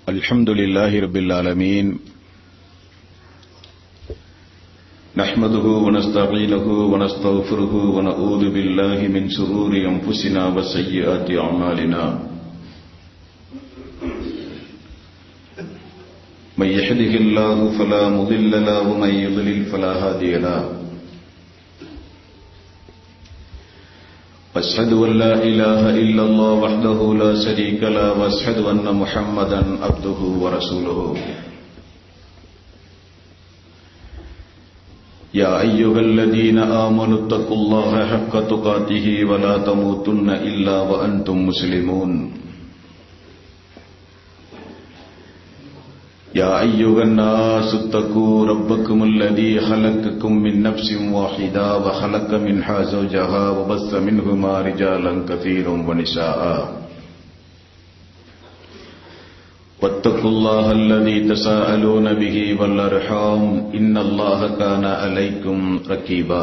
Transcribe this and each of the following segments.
الحمد لله رب العالمين نحمده ونستعينه ونستغفره ونعوذ بالله من شرور أنفسنا وسيئات أعمالنا من يهده الله فلا مضل له ومن يضلل فلا هادي له أشهد أن لا إله إلا الله وحده لا شريك له وأشهد أن محمدا عبده ورسوله يا أيها الذين آمنوا اتقوا الله حق تقاته ولا تموتن إلا وأنتم مسلمون يا أيها الناس اتقوا ربكم الذي خلقكم من نفس واحدة وخلق منها زوجها وبث منهما رجالا كثيرا ونساء واتقوا الله الذي تساءلون به والأرحام إن الله كان عليكم ركيبا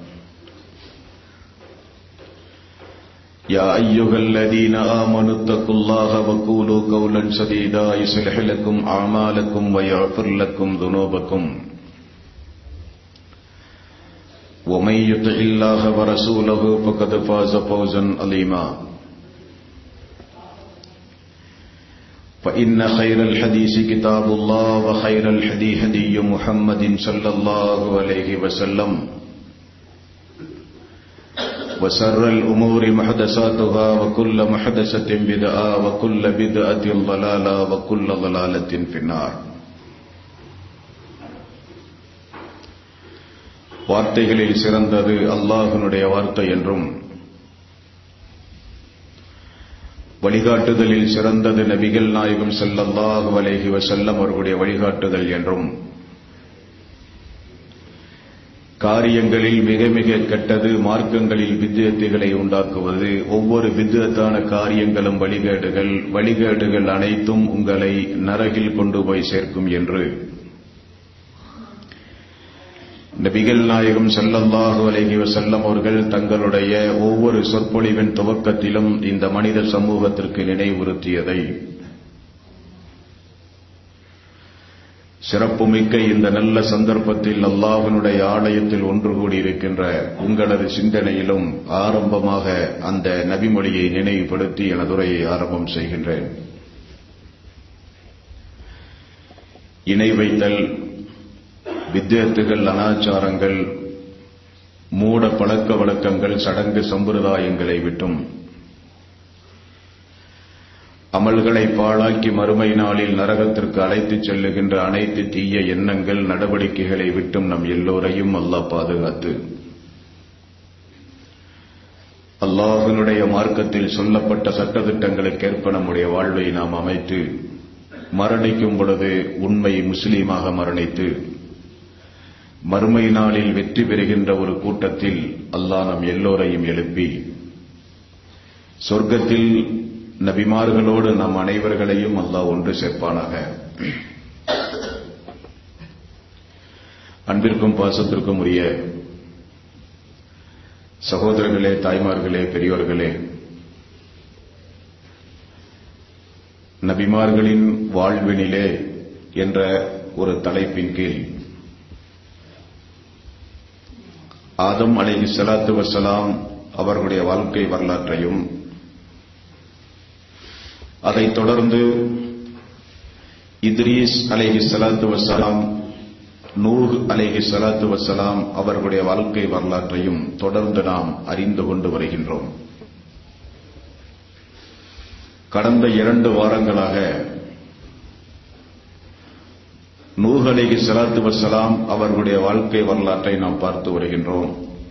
يا أيها الذين آمنوا اتقوا الله وقولوا قولا سديدا يصلح لكم أعمالكم ويغفر لكم ذنوبكم ومن يطع الله ورسوله فقد فاز فوزا عظيما فإن خير الحديث كتاب الله وخير الحدي هدي محمد صلى الله عليه وسلم وسر الأمور محدثاتها وكل محدثة بدعة وكل بدعة ضلالة وكل ضلالة في النار வார்த்தைகளில் சிறந்தது அல்லாஹனுடைய வார்த்தை என்றும் வழிகாட்டுதலில் சிறந்தது நபிகள் நாயகம் செல்லல்லாஹு அலைஹி வசல்லம் அவர்களுடைய வழிகாட்டுதல் என்றும் காரியங்களில் மிக மிக கெட்டது மார்க்கங்களில் வித்தியத்துகளை உண்டாக்குவது ஒவ்வொரு வித்தியத்தான காரியங்களும் வழிகேடுகள் வழிகேடுகள் அனைத்தும் உங்களை நரகில் கொண்டு போய் சேர்க்கும் என்று நபிகள் நாயகம் செல்லல்லாஹு அலைஹி வசல்லம் அவர்கள் தங்களுடைய ஒவ்வொரு சொற்பொழிவின் துவக்கத்திலும் இந்த மனித சமூகத்திற்கு நினைவுறுத்தியதை சிறப்புமிக்க இந்த நல்ல சந்தர்ப்பத்தில் அல்லாஹனுடைய ஆலயத்தில் ஒன்று கூடியிருக்கின்ற உங்களது சிந்தனையிலும் ஆரம்பமாக அந்த நபிமொழியை நினைவுபடுத்தி எனதுரையை ஆரம்பம் செய்கின்றேன் இணை வைத்தல் வித்தியத்துகள் அனாச்சாரங்கள் மூட பழக்க வழக்கங்கள் சடங்கு சம்பிரதாயங்களை விட்டும் அமல்களை பாழாக்கி மறுமை நாளில் நரகத்திற்கு அழைத்துச் செல்லுகின்ற அனைத்து தீய எண்ணங்கள் நடவடிக்கைகளை விட்டும் நம் எல்லோரையும் அல்லாஹ் பாதுகாத்து அல்லாஹனுடைய மார்க்கத்தில் சொல்லப்பட்ட சட்டத்திட்டங்களுக்கேற்ப நம்முடைய வாழ்வை நாம் அமைத்து மரணிக்கும் பொழுது உண்மை முஸ்லீமாக மரணித்து மறுமை நாளில் வெற்றி பெறுகின்ற ஒரு கூட்டத்தில் அல்லாஹ் நம் எல்லோரையும் எழுப்பி சொர்க்கத்தில் நபிமார்களோடு நம் அனைவர்களையும் அல்லாஹ் ஒன்று சேர்ப்பானாக அன்பிற்கும் பாசத்திற்கும் உரிய சகோதரர்களே தாய்மார்களே பெரியோர்களே நபிமார்களின் வாழ்வினிலே என்ற ஒரு தலைப்பின் கீழ் ஆதம் அலைஹி சலாத்து வசலாம் அவர்களுடைய வாழ்க்கை வரலாற்றையும் அதைத் தொடர்ந்து இத்ரீஸ் அலைஹி சலாத்து வசலாம் நூஹ் அலைஹி சலாத்து வசலாம் அவர்களுடைய வாழ்க்கை வரலாற்றையும் தொடர்ந்து நாம் அறிந்து கொண்டு வருகின்றோம் கடந்த இரண்டு வாரங்களாக நூஹ் அலைஹி சலாத்து வசலாம் அவர்களுடைய வாழ்க்கை வரலாற்றை நாம் பார்த்து வருகின்றோம்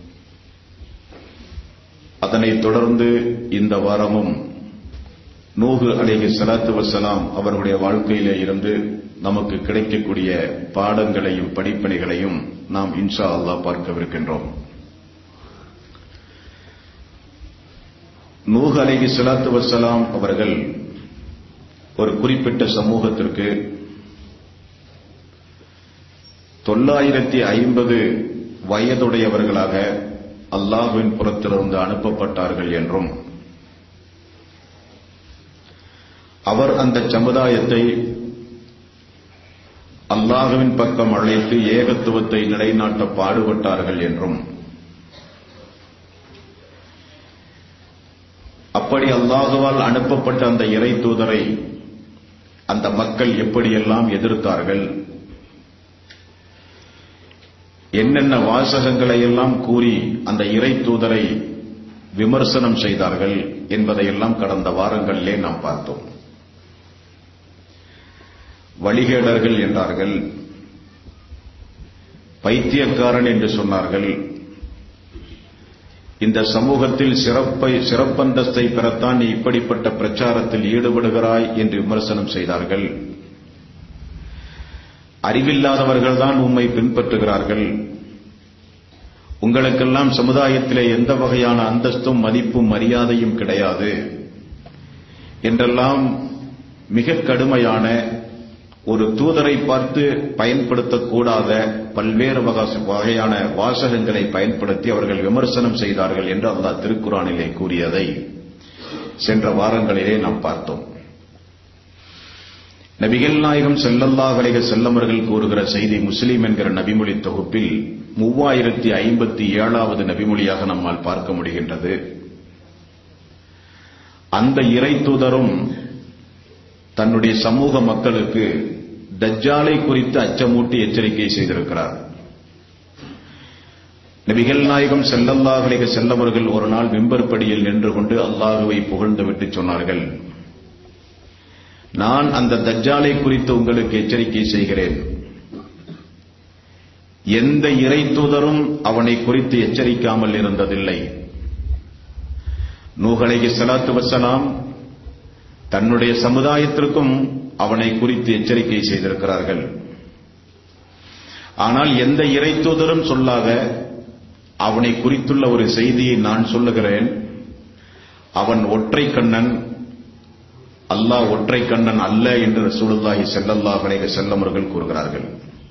அதனைத் தொடர்ந்து இந்த வாரமும் நூகு அலைஹி சலாத்து வசலாம் அவர்களுடைய வாழ்க்கையிலே இருந்து நமக்கு கிடைக்கக்கூடிய பாடங்களையும் படிப்பனைகளையும் நாம் இன்ஷா அல்லாஹ் பார்க்கவிருக்கின்றோம் நூஹ் அலைஹி சலாத்து வசலாம் அவர்கள் ஒரு குறிப்பிட்ட சமூகத்திற்கு தொள்ளாயிரத்தி ஐம்பது வயதுடையவர்களாக அல்லாஹ்வின் புறத்திலிருந்து அனுப்பப்பட்டார்கள் என்றும் அவர் அந்த சமுதாயத்தை அல்லாஹுவின் பக்கம் அழைத்து ஏகத்துவத்தை நிலைநாட்ட பாடுபட்டார்கள் என்றும் அப்படி அல்லாஹுவால் அனுப்பப்பட்ட அந்த இறை தூதரை அந்த மக்கள் எப்படியெல்லாம் எதிர்த்தார்கள் என்னென்ன வாசகங்களை எல்லாம் கூறி அந்த இறை தூதரை விமர்சனம் செய்தார்கள் என்பதையெல்லாம் கடந்த வாரங்களிலே நாம் பார்த்தோம் வழிகேடர்கள் என்றார்கள் பைத்தியக்காரன் என்று சொன்னார்கள் இந்த சமூகத்தில் சிறப்பை சிறப்பந்தஸ்தை பெறத்தான் நீ இப்படிப்பட்ட பிரச்சாரத்தில் ஈடுபடுகிறாய் என்று விமர்சனம் செய்தார்கள் அறிவில்லாதவர்கள்தான் உம்மை பின்பற்றுகிறார்கள் உங்களுக்கெல்லாம் சமுதாயத்திலே எந்த வகையான அந்தஸ்தும் மதிப்பும் மரியாதையும் கிடையாது என்றெல்லாம் மிக கடுமையான ஒரு தூதரை பார்த்து பயன்படுத்தக்கூடாத பல்வேறு வகையான வாசகங்களை பயன்படுத்தி அவர்கள் விமர்சனம் செய்தார்கள் என்று அல்லாஹ் திருக்குறானிலே கூறியதை சென்ற வாரங்களிலே நாம் பார்த்தோம் நபிகள் நாயகம் செல்லல்லாஹலைக செல்லமர்கள் கூறுகிற செய்தி முஸ்லீம் என்கிற நபிமொழி தொகுப்பில் மூவாயிரத்தி ஐம்பத்தி ஏழாவது நபிமொழியாக நம்மால் பார்க்க முடிகின்றது அந்த இறை தூதரும் தன்னுடைய சமூக மக்களுக்கு தஜ்ஜாலை குறித்து அச்சமூட்டி எச்சரிக்கை செய்திருக்கிறார் நபிகள் நாயகம் செல்லல்லாஹலிக செல்லவர்கள் ஒரு நாள் விம்பற்படியில் நின்று கொண்டு அல்லாஹுவை புகழ்ந்துவிட்டு சொன்னார்கள் நான் அந்த தஜ்ஜாலை குறித்து உங்களுக்கு எச்சரிக்கை செய்கிறேன் எந்த இறை தூதரும் அவனை குறித்து எச்சரிக்காமல் இருந்ததில்லை நூகலைகி சலாத்து வசலாம் தன்னுடைய சமுதாயத்திற்கும் அவனை குறித்து எச்சரிக்கை செய்திருக்கிறார்கள் ஆனால் எந்த இறை தூதரும் சொல்லாத அவனை குறித்துள்ள ஒரு செய்தியை நான் சொல்லுகிறேன் அவன் ஒற்றை கண்ணன் அல்லாஹ் ஒற்றை கண்ணன் அல்ல என்று ரசூலுல்லாஹி ஸல்லல்லாஹு அலைஹி வஸல்லம் அவர்கள் கூறுகிறார்கள்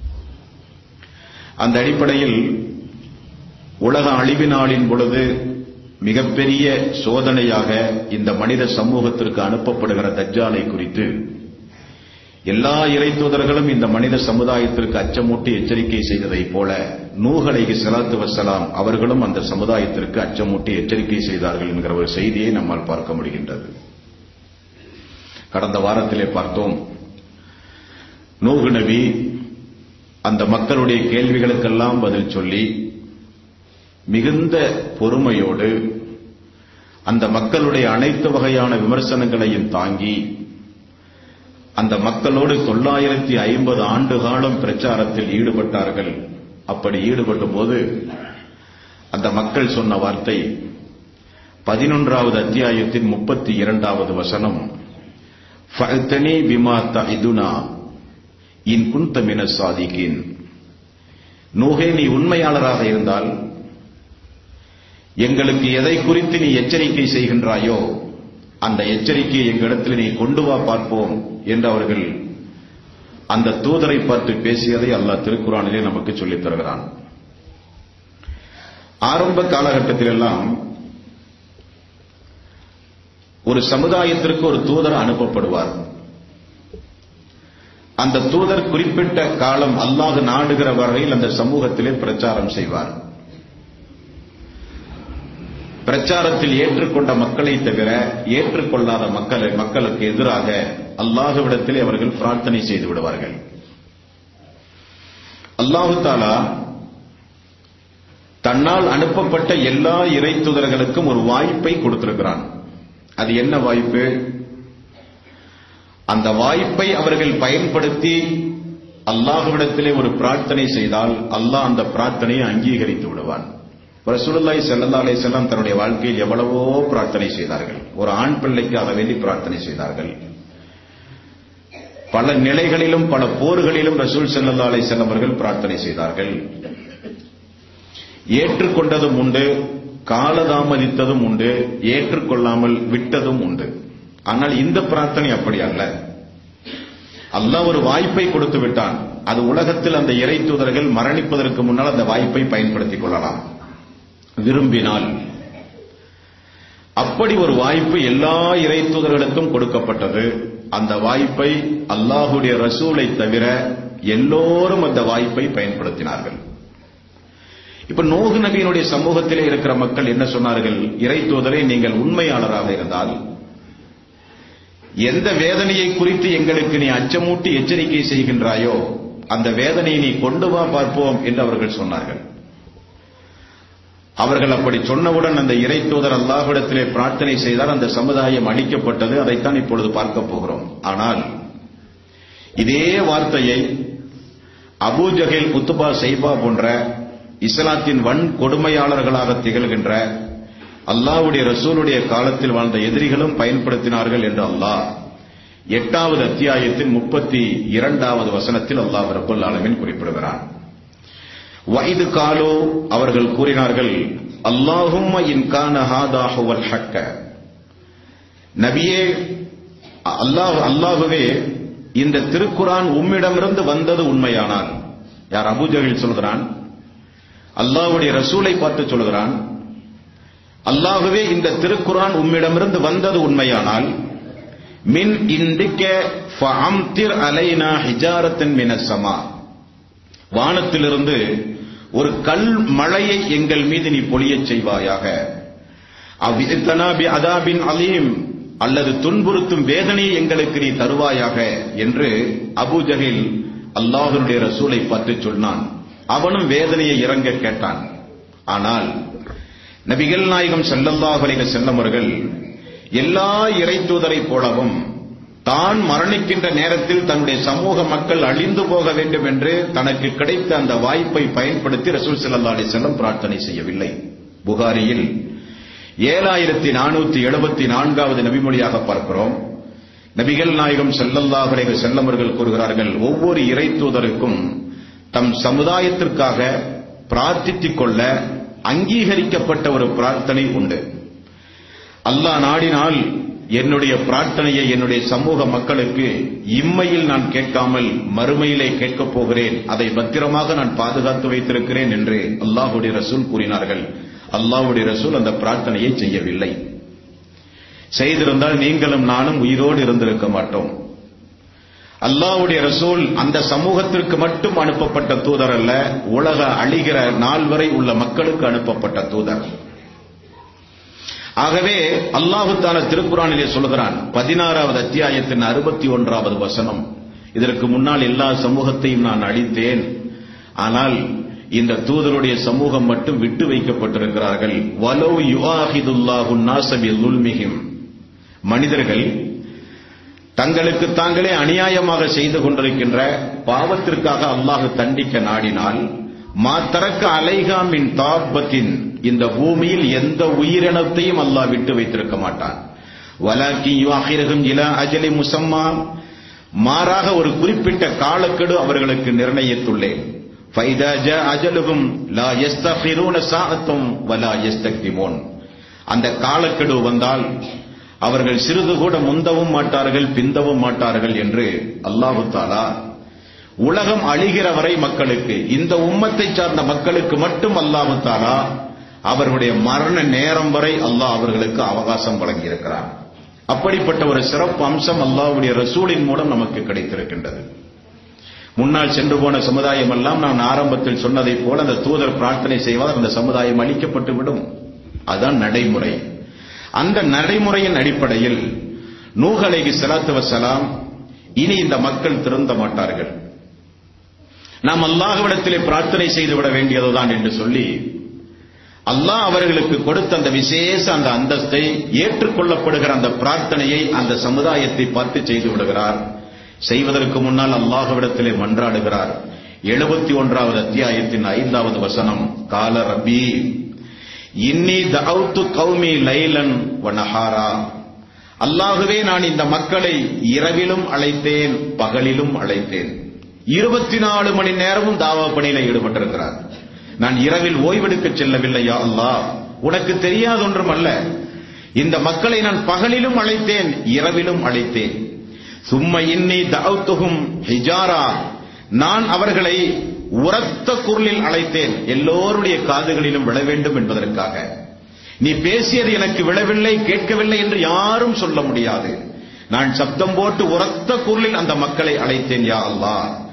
அந்த அடிப்படையில் உலக அழிவினாளின் பொழுது மிகப்பெரிய சோதனையாக இந்த மனித சமூகத்திற்கு அனுப்பப்படுகிற தஜ்ஜாலை குறித்து எல்லா இறை தூதர்களும் இந்த மனித சமுதாயத்திற்கு அச்சமூட்டி எச்சரிக்கை செய்ததைப் போல நூகலைக்கு செலாத்து வசலாம் அவர்களும் அந்த சமுதாயத்திற்கு அச்சமூட்டி எச்சரிக்கை செய்தார்கள் என்கிற ஒரு செய்தியை நம்மால் பார்க்க முடிகின்றது கடந்த வாரத்திலே பார்த்தோம் நூகு நபி அந்த மக்களுடைய கேள்விகளுக்கெல்லாம் பதில் சொல்லி மிகுந்த பொறுமையோடு அந்த மக்களுடைய அனைத்து வகையான விமர்சனங்களையும் தாங்கி அந்த மக்களோடு தொள்ளாயிரத்தி ஐம்பது ஆண்டு காலம் பிரச்சாரத்தில் ஈடுபட்டார்கள் அப்படி ஈடுபட்ட போது அந்த மக்கள் சொன்ன வார்த்தை பதினொன்றாவது அத்தியாயத்தின் முப்பத்தி இரண்டாவது வசனம் ஃபஅத்தனி பிமா தஇதுனா இன் குந்த மின சாதிகின் நூகே நீ உண்மையாளராக இருந்தால் எங்களுக்கு எதை குறித்து நீ எச்சரிக்கை செய்கின்றாயோ அந்த எச்சரிக்கையை எங்களிடத்தில் நீ கொண்டு வா பார்ப்போம் என்று அவர்கள் அந்த தூதரை பார்த்து பேசியதை அல்லாஹ் திருக்குறானிலே நமக்கு சொல்லித் தருகிறான் ஆரம்ப காலகட்டத்தில் எல்லாம் ஒரு சமுதாயத்திற்கு ஒரு தூதர் அனுப்பப்படுவார் அந்த தூதர் குறிப்பிட்ட காலம் அல்லாஹ் நாடுகிற வரையில் அந்த சமூகத்திலே பிரச்சாரம் செய்வார் பிரச்சாரத்தில் ஏற்றுக்கொண்ட மக்களை தவிர ஏற்றுக்கொள்ளாத மக்களை மக்களுக்கு எதிராக அல்லாஹுவிடத்திலே அவர்கள் பிரார்த்தனை செய்து விடுவார்கள் அல்லாஹு தாலா தன்னால் அனுப்பப்பட்ட எல்லா இறை தூதர்களுக்கும் ஒரு வாய்ப்பை கொடுத்திருக்கிறான் அது என்ன வாய்ப்பு அந்த வாய்ப்பை அவர்கள் பயன்படுத்தி அல்லாஹுவிடத்திலே ஒரு பிரார்த்தனை செய்தால் அல்லாஹ் அந்த பிரார்த்தனையை அங்கீகரித்து விடுவான் ரசூலுல்லாஹி ஸல்லல்லாஹு அலைஹி வஸல்லம் தன்னுடைய வாழ்க்கையில் எவ்வளவோ பிரார்த்தனை செய்தார்கள் ஒரு ஆண் பிள்ளைக்காக வேண்டி பிரார்த்தனை செய்தார்கள் பல நிலைகளிலும் பல போர்களிலும் ரசூல் ஸல்லல்லாஹு அலைஹி வஸல்லம் அவர்கள் பிரார்த்தனை செய்தார்கள் ஏற்றுக்கொண்டதும் உண்டு காலதாமதித்ததும் உண்டு ஏற்றுக்கொள்ளாமல் விட்டதும் உண்டு ஆனால் இந்த பிரார்த்தனை அப்படி அல்ல அல்லாஹ் ஒரு வாய்ப்பை கொடுத்து விட்டான் அது உலகத்தில் அந்த இறை தூதர்கள் மரணிப்பதற்கு முன்னால் அந்த வாய்ப்பை பயன்படுத்திக் கொள்ளலாம் விரும்பினால் அப்படி ஒரு வாய்ப்பு எல்லா இறை தூதர்களுக்கும் கொடுக்கப்பட்டது அந்த வாய்ப்பை அல்லாஹுடைய ரசூலை தவிர எல்லோரும் அந்த வாய்ப்பை பயன்படுத்தினார்கள் இப்ப நோகு நபியினுடைய சமூகத்திலே இருக்கிற மக்கள் என்ன சொன்னார்கள் இறை தூதரை நீங்கள் உண்மையாளராக இருந்தால் எந்த வேதனையை குறித்து எங்களுக்கு நீ அச்சமூட்டி எச்சரிக்கை செய்கின்றாயோ அந்த வேதனையை நீ கொண்டு வா பார்ப்போம் என்று அவர்கள் சொன்னார்கள் அவர்கள் அப்படி சொன்னவுடன் அந்த இறை தூதர் அல்லாஹ்விடத்திலே பிரார்த்தனை செய்தால் அந்த சமுதாயம் அளிக்கப்பட்டது அதைத்தான் இப்பொழுது பார்க்க போகிறோம் ஆனால் இதே வார்த்தையை அபூஜஹில் குத்துபா செய்பா போன்ற இஸ்லாத்தின் வன் கொடுமையாளர்களாக திகழ்கின்ற அல்லாஹ்வுடைய ரசூலுடைய காலத்தில் வாழ்ந்த எதிரிகளும் பயன்படுத்தினார்கள் என்று அல்லாஹ் எட்டாவது அத்தியாயத்தின் முப்பத்தி இரண்டாவது வசனத்தில் அல்லாஹ் ரபுல் ஆலமின் குறிப்பிடுகிறான் வயது காலோ அவர்கள் கூறினார்கள் அல்லாஹும்ம இன் கான ஹாதாஹுவல் ஹக்க நபியே அல்லாஹ் அல்லாஹுவே இந்த திருக்குரான் உம்மிடமிருந்து வந்தது உண்மையானால் யார் அபூஜகில் சொல்கிறான் அல்லாஹ்வுடைய ரசூலை பார்த்து சொல்கிறான் அல்லாஹுவே இந்த திருக்குரான் உம்மிடமிருந்து வந்தது உண்மையானால் மின் இந்திக்க ஃபஅம்திர் அலைனா ஹிஜாரத்தன் மினசமா வானத்திலிருந்து ஒரு கல் மழையை எங்கள் மீது நீ பொழியச் செய்வாயாக அவ்விதனாபி அதாபின் அலீம் அல்லது துன்புறுத்தும் வேதனையை எங்களுக்கு நீ தருவாயாக என்று அபூஜகில் அல்லாஹனுடைய ரசூலை பற்றி சொன்னான் அவனும் வேதனையை இறங்க கேட்டான் ஆனால் நபிகள் நாயகம் செல்லல்லாஹ் அலைஹி செல்லமர்கள் எல்லா இறை தூதரைப் போலவும் தான் மரணிக்கின்ற நேரத்தில் தன்னுடைய சமூக மக்கள் அழிந்து போக வேண்டும் என்று தனக்கு கிடைத்த அந்த வாய்ப்பை பயன்படுத்தி ரசூல் ஸல்லல்லாஹு அலைஹி வஸல்லம் பிரார்த்தனை செய்யவில்லை புகாரியில் ஏழாயிரத்தி நானூத்தி எழுபத்தி நான்காவது நபிமொழியாக பார்க்கிறோம் நபிகள் நாயகம் ஸல்லல்லாஹு அலைஹி வஸல்லம் அவர்கள் கூறுகிறார்கள் ஒவ்வொரு இறை தூதருக்கும் தம் சமுதாயத்திற்காக பிரார்த்தித்துக் கொள்ள அங்கீகரிக்கப்பட்ட ஒரு பிரார்த்தனை உண்டு அல்லாஹ் நாடினால் என்னுடைய பிரார்த்தனையை என்னுடைய சமூக மக்களுக்கு இம்மையில் நான் கேட்காமல் மறுமையிலே கேட்கப் போகிறேன் அதை பத்திரமாக நான் பாதுகாத்து வைத்திருக்கிறேன் என்று அல்லாஹுடைய ரசூல் கூறினார்கள் அல்லாஹுடைய ரசூல் அந்த பிரார்த்தனையை செய்யவில்லை செய்திருந்தால் நீங்களும் நானும் உயிரோடு இருந்திருக்க மாட்டோம் அல்லாஹ்வுடைய ரசூல் அந்த சமூகத்திற்கு மட்டும் அனுப்பப்பட்ட தூதர் அல்ல உலக அழிகிற நாள் வரை உள்ள மக்களுக்கு அனுப்பப்பட்ட தூதர் ஆகவே அல்லாஹு தால திருக்குறானிலே சொல்கிறான் பதினாறாவது அத்தியாயத்தின் அறுபத்தி ஒன்றாவது வசனம் இதற்கு முன்னால் எல்லா சமூகத்தையும் நான் அழித்தேன் ஆனால் இந்த தூதருடைய சமூகம் மட்டும் விட்டு வைக்கப்பட்டிருக்கிறார்கள் வலோ யுவாஹிதுல்லாஹு நாசபி லுல்மிஹிம் மனிதர்கள் தங்களுக்கு தாங்களே அநியாயமாக செய்து கொண்டிருக்கின்ற பாவத்திற்காக அல்லாஹ் தண்டிக்க நாடினால் மாத்தரக்க அலைகாமின் தாபத்தின் இந்த பூமியில் எந்த உயிரினத்தையும் அல்லாஹ் விட்டு வைத்திருக்க மாட்டான் வலாக்கி யுவாஹிரகும் இலா அஜலி முசம்மா மாறாக ஒரு குறிப்பிட்ட காலக்கெடு அவர்களுக்கு நிர்ணயித்துள்ளேன் ஃபைதா ஜா அஜலுகும் லா யஸ்தகிரூன சாஅத்தும் வலா யஸ்தக்திமூன் அந்த காலக்கெடு வந்தால் அவர்கள் சிறிது கூட முந்தவும் மாட்டார்கள் பிந்தவும் மாட்டார்கள் என்று அல்லாஹு தாலா உலகம் அழிகிற வரை மக்களுக்கு இந்த உம்மத்தை சார்ந்த மக்களுக்கு மட்டும் அல்லாஹு தாலா அவர்களுடைய மரண நேரம் வரை அல்லாஹ் அவர்களுக்கு அவகாசம் வழங்கியிருக்கிறார் அப்படிப்பட்ட ஒரு சிறப்பு அம்சம் அல்லாஹ்வுடைய ரசூலின் மூலம் நமக்கு கிடைத்திருக்கின்றது முன்னால் சென்று போன சமுதாயம் எல்லாம் நான் ஆரம்பத்தில் சொன்னதைப் போல அந்த தூதர் பிரார்த்தனை செய்வார் அந்த சமுதாயம் அழிக்கப்பட்டு விடும் அதுதான் நடைமுறை அந்த நடைமுறையின் அடிப்படையில் நூஹ் அலைஹி ஸலாத்து வஸலாம் இனி இந்த மக்கள் திருந்த மாட்டார்கள் நாம் அல்லாஹ்விடத்திலே பிரார்த்தனை செய்து விட வேண்டியதுதான் என்று சொல்லி அல்லாஹ் அவர்களுக்கு கொடுத்த அந்த விசேஷ அந்த அந்தஸ்தை ஏற்றுக்கொள்ளப்படுகிற அந்த பிரார்த்தனையை அந்த சமுதாயத்தை பார்த்து செய்து விடுகிறார் செய்வதற்கு முன்னால் அல்லாஹ்விடத்திலே மன்றாடுகிறார் எழுபத்தி ஒன்றாவது அத்தியாயத்தின் ஐந்தாவது வசனம் கால ரபி இன்னி தவுத்து கௌமி லைலன் வனஹாரா அல்லாகவே நான் இந்த மக்களை இரவிலும் அழைத்தேன் பகலிலும் அழைத்தேன் இருபத்தி நாலு மணி நேரமும் தாவா பணியில ஈடுபட்டிருக்கிறார் நான் இரவில் ஓய்வெடுக்க செல்லவில்லையா அல்லாஹ் உனக்கு தெரியாதொன்றும் அல்ல இந்த மக்களை நான் பகலிலும் அழைத்தேன் இரவிலும் அழைத்தேன் சும்ம இன்னி தவுத்துகும் ஹிஜாரா நான் அவர்களை உரத்த குரலில் அழைத்தேன் எல்லோருடைய காதுகளிலும் விழ வேண்டும் என்பதற்காக நீ பேசியது எனக்கு விழவில்லை கேட்கவில்லை என்று யாரும் சொல்ல முடியாது நான் சப்தம் போட்டு உரத்த குரலில் அந்த மக்களை அழைத்தேன் யா அல்லாஹ்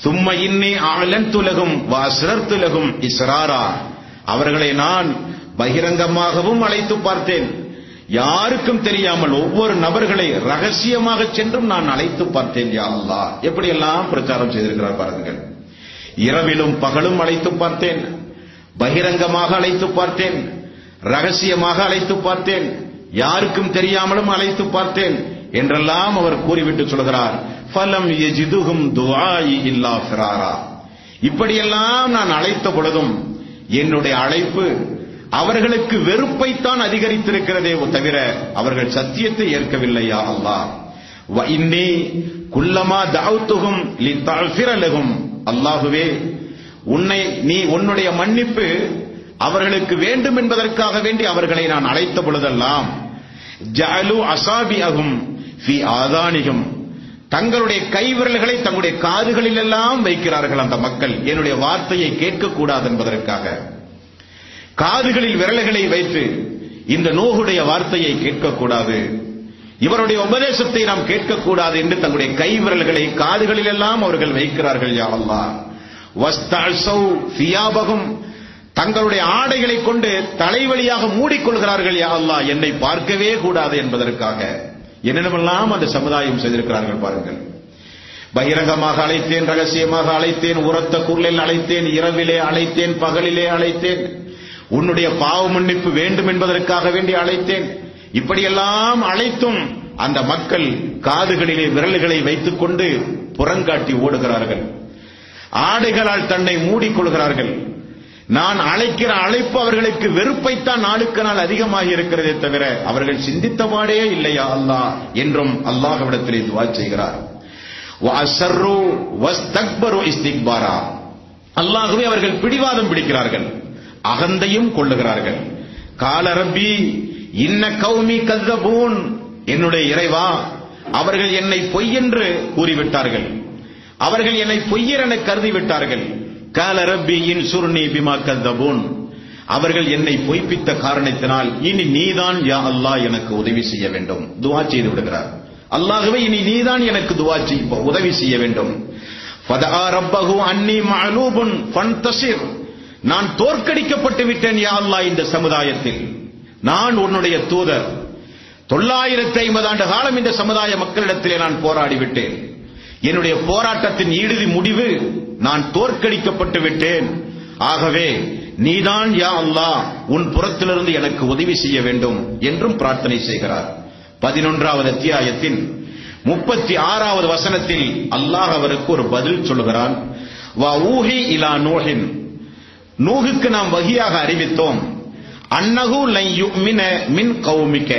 சும்ம இன்னி அலந்துலகும் வாசிரத்துலகும் இஸ்ராரா அவர்களை நான் பகிரங்கமாகவும் அழைத்து பார்த்தேன் யாருக்கும் தெரியாமல் ஒவ்வொரு நபர்களை ரகசியமாக சென்றும் நான் அழைத்து பார்த்தேன் யா அல்லாஹ் எப்படியெல்லாம் பிரச்சாரம் செய்திருக்கிறார் பாருங்கள் இரவிலும் பகலும் அழைத்து பார்த்தேன் பகிரங்கமாக அழைத்து பார்த்தேன் ரகசியமாக அழைத்து பார்த்தேன் யாருக்கும் தெரியாமலும் அழைத்து பார்த்தேன் என்றெல்லாம் அவர் கூறிவிட்டு சொல்கிறார் ஃபலம் எஜிதுகும் துஆஇ இல்லா ஃபிராரா இப்படியெல்லாம் நான் அழைத்த பொழுதும் என்னுடைய அழைப்பு அவர்களுக்கு வெறுப்பைத்தான் அதிகரித்திருக்கிறதே தவிர அவர்கள் சத்தியத்தை ஏற்கவில்லையா அல்லாஹ் வ இன்னி குல்லமா தஅவுத்துஹும் லிதஃபிர லஹும் அல்லாஹுவே உன்னை நீ உன்னுடைய மன்னிப்பு அவர்களுக்கு வேண்டும் என்பதற்காக வேண்டி அவர்களை நான் அழைத்த பொழுதெல்லாம் ஜஅலு அசாபிஅஹும் ஃபி ஆதானிகும் தங்களுடைய கைவிரல்களை தங்களுடைய காதுகளில் எல்லாம் வைக்கிறார்கள் அந்த மக்கள் என்னுடைய வார்த்தையை கேட்கக்கூடாது என்பதற்காக காதுகளில் விரல்களை வைத்து இந்த நோகுடைய வார்த்தையை கேட்கக்கூடாது இவருடைய உபதேசத்தை நாம் கேட்கக்கூடாது என்று தங்களுடைய கை விரல்களை காதுகளில் எல்லாம் அவர்கள் வைக்கிறார்கள் யா அல்லாஹ் வஸ்தஅஸௌ சியாபகும் தங்களுடைய ஆடைகளை கொண்டு தலைவலியாக மூடிக்கொள்கிறார்கள் யா அல்லாஹ் என்னை பார்க்கவே கூடாது என்பதற்காக என்னென்னமெல்லாம் அந்த சமுதாயம் செய்திருக்கிறார்கள் பாருங்கள் பகிரங்கமாக அழைத்தேன் ரகசியமாக அழைத்தேன் உரத்த குரலில் அழைத்தேன் இரவிலே அழைத்தேன் பகலிலே அழைத்தேன் உன்னுடைய பாவ மன்னிப்பு வேண்டும் என்பதற்காக வேண்டி அழைத்தேன் இப்படியெல்லாம் அழைத்தும் அந்த மக்கள் காதுகளிலே விரல்களை வைத்துக் கொண்டு புறங்காட்டி ஓடுகிறார்கள் ஆடைகளால் தன்னை மூடிக்கொள்கிறார்கள் நான் அழைக்கிற அழைப்பு அவர்களுக்கு வெறுப்பைத்தான் நாளுக்கு நாள் அதிகமாகி இருக்கிறதே தவிர அவர்கள் சிந்தித்தபாடே இல்லையா அல்லாஹ் என்றும் அல்லாஹ்விடத்திலே துவா செய்கிறார் வஅஸ்ஸர்ரு வஸ்தக்பரு இஸ்திக்பாரா அல்லாஹ்வே அவர்கள் பிடிவாதம் பிடிக்கிறார்கள் அகந்தையும் கொள்ளுகிறார்கள் கால ரப்பி இன்ன கௌமி கzzabun என்னுடைய இறைவா அவர்கள் என்னை பொய் என்று கூறிவிட்டார்கள் அவர்கள் என்னை பொய்யர் என கருதி விட்டார்கள் கால ரப்பி இன் சுர்னி பிமா கzzabun அவர்கள் என்னை பொய்ப்பித்த காரணத்தினால் இனி நீதான் யா அல்லாஹ் எனக்கு உதவி செய்ய வேண்டும் துஆ செய்து விடுகிறார் அல்லாஹ்வே இனி நீதான் எனக்கு துஆ செய்ய உதவி செய்ய வேண்டும் ஃபதஆ ரப்பஹு அன்னி மஅலூபுன் ஃபன்தசிர் நான் தோற்கடிக்கப்பட்டு விட்டேன் யா அல்லாஹ் இந்த சமுதாயத்தில் நான் உன்னுடைய தூதர் தொள்ளாயிரத்தி ஐம்பது ஆண்டு காலம் இந்த சமுதாய மக்களிடத்திலே நான் போராடி விட்டேன் என்னுடைய போராட்டத்தின் இறுதி முடிவு நான் தோற்கடிக்கப்பட்டு விட்டேன் ஆகவே நீதான் யா அல்லாஹ் உன் புறத்திலிருந்து எனக்கு உதவி செய்ய வேண்டும் என்றும் பிரார்த்தனை செய்கிறார் பதினொன்றாவது அத்தியாயத்தின் முப்பத்தி ஆறாவது வசனத்தில் அல்லாஹ் அவருக்கு ஒரு பதில் சொல்லுகிறான் வா ஊஹி இலா நூஹின் நூகுக்கு நாம் வகியாக அறிவித்தோம் அன்னகு லை யுமின மின் கௌமிக்க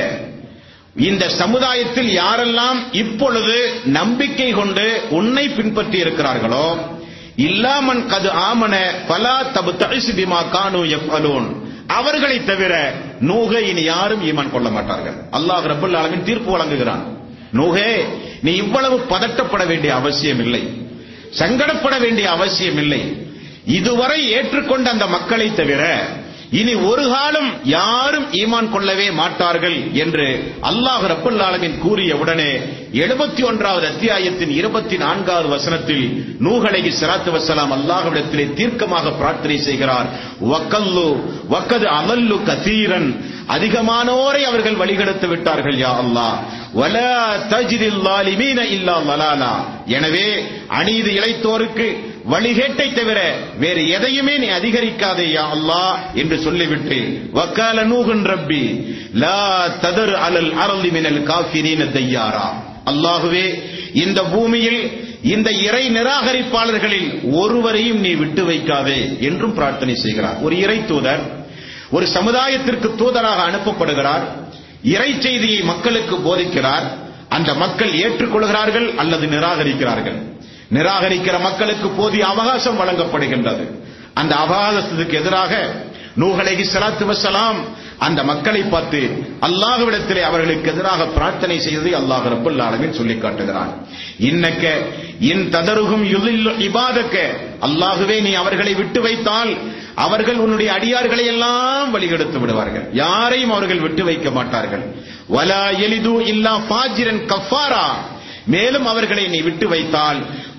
இந்த சமுதாயத்தில் யாரெல்லாம் இப்பொழுது நம்பிக்கை கொண்டு உன்னை பின்பற்றி இருக்கிறார்களோ இல்லாமன் கது ஆமன பலா தபு தரிசு பிமா கானு எஃபலூன் அவர்களை தவிர நூகை இனி யாரும் ஈமான் கொள்ள மாட்டார்கள் அல்லாஹ் ரபுல் ஆலமின் தீர்ப்பு வழங்குகிறான் நூகே நீ இவ்வளவு பதட்டப்பட வேண்டிய அவசியம் இல்லை சங்கடப்பட வேண்டிய அவசியம் இல்லை இதுவரை ஏற்றுக்கொண்ட அந்த மக்களை தவிர இனி ஒரு காலம் யாரும் ஈமான் கொள்ளவே மாட்டார்கள் என்று அல்லாஹ் ரப்பல் ஆலமின் கூறிய உடனே எழுபத்தி ஒன்றாவது அத்தியாயத்தின் இருபத்தி நான்காவது வசனத்தில் நூகலைகி சிராத்து வசலாம் அல்லாஹ்விடத்திலே தீர்க்கமாக பிரார்த்தனை செய்கிறார் வக்கல்லு வக்கது அமல்லு கதீரன் அதிகமானோரை அவர்கள் வழிகெடுத்து விட்டார்கள் யா அல்லாஹ் வல தஜிதில் லாலிமீன இல்லா லலாலா எனவே அநீதி இழைத்தோருக்கு வழிகேட்டை தவிர வேறு எதையுமே நீ அதிகரிக்காதே யா அல்லாஹ் என்று சொல்லிவிட்டு வக்கால நூகுன் ரப்பி லா ததர் அலல் அரளி மினல் காஃபிரீன தையாரா அல்லாஹுவே இந்த பூமியில் இந்த இறை நிராகரிப்பாளர்களில் ஒருவரையும் நீ விட்டு வைக்காதே என்றும் பிரார்த்தனை செய்கிறார் ஒரு இறை தூதர் ஒரு சமுதாயத்திற்கு தூதராக அனுப்பப்படுகிறார் இறை செய்தியை மக்களுக்கு போதிக்கிறார் அந்த மக்கள் ஏற்றுக்கொள்கிறார்கள் அல்லது நிராகரிக்கிறார்கள் நிராகரிக்கிற மக்களுக்கு போதிய அவகாசம் வழங்கப்படுகின்றது அந்த அவகாசத்துக்கு எதிராக நூகலைகி சலாத்து வசலாம் அந்த மக்களை பார்த்து அல்லாஹ்விடத்திலே அவர்களுக்கு எதிராக பிரார்த்தனை செய்ததை அல்லாஹ் ரப்பல் ஆலமீன் சொல்லி காட்டுகிறான் இன்னக்க இன் ததருகும் யுலில்லு இபாதக்க அல்லாஹுவே நீ அவர்களை விட்டு வைத்தால் அவர்கள் உன்னுடைய அடியார்களை எல்லாம் வழிகெடுத்து விடுவார்கள் யாரையும் அவர்கள் விட்டு வைக்க மாட்டார்கள் வலா எலிது இல்லா ஃபாஜிரன் கஃபாரா மேலும் அவர்களை நீ விட்டு வைத்தால்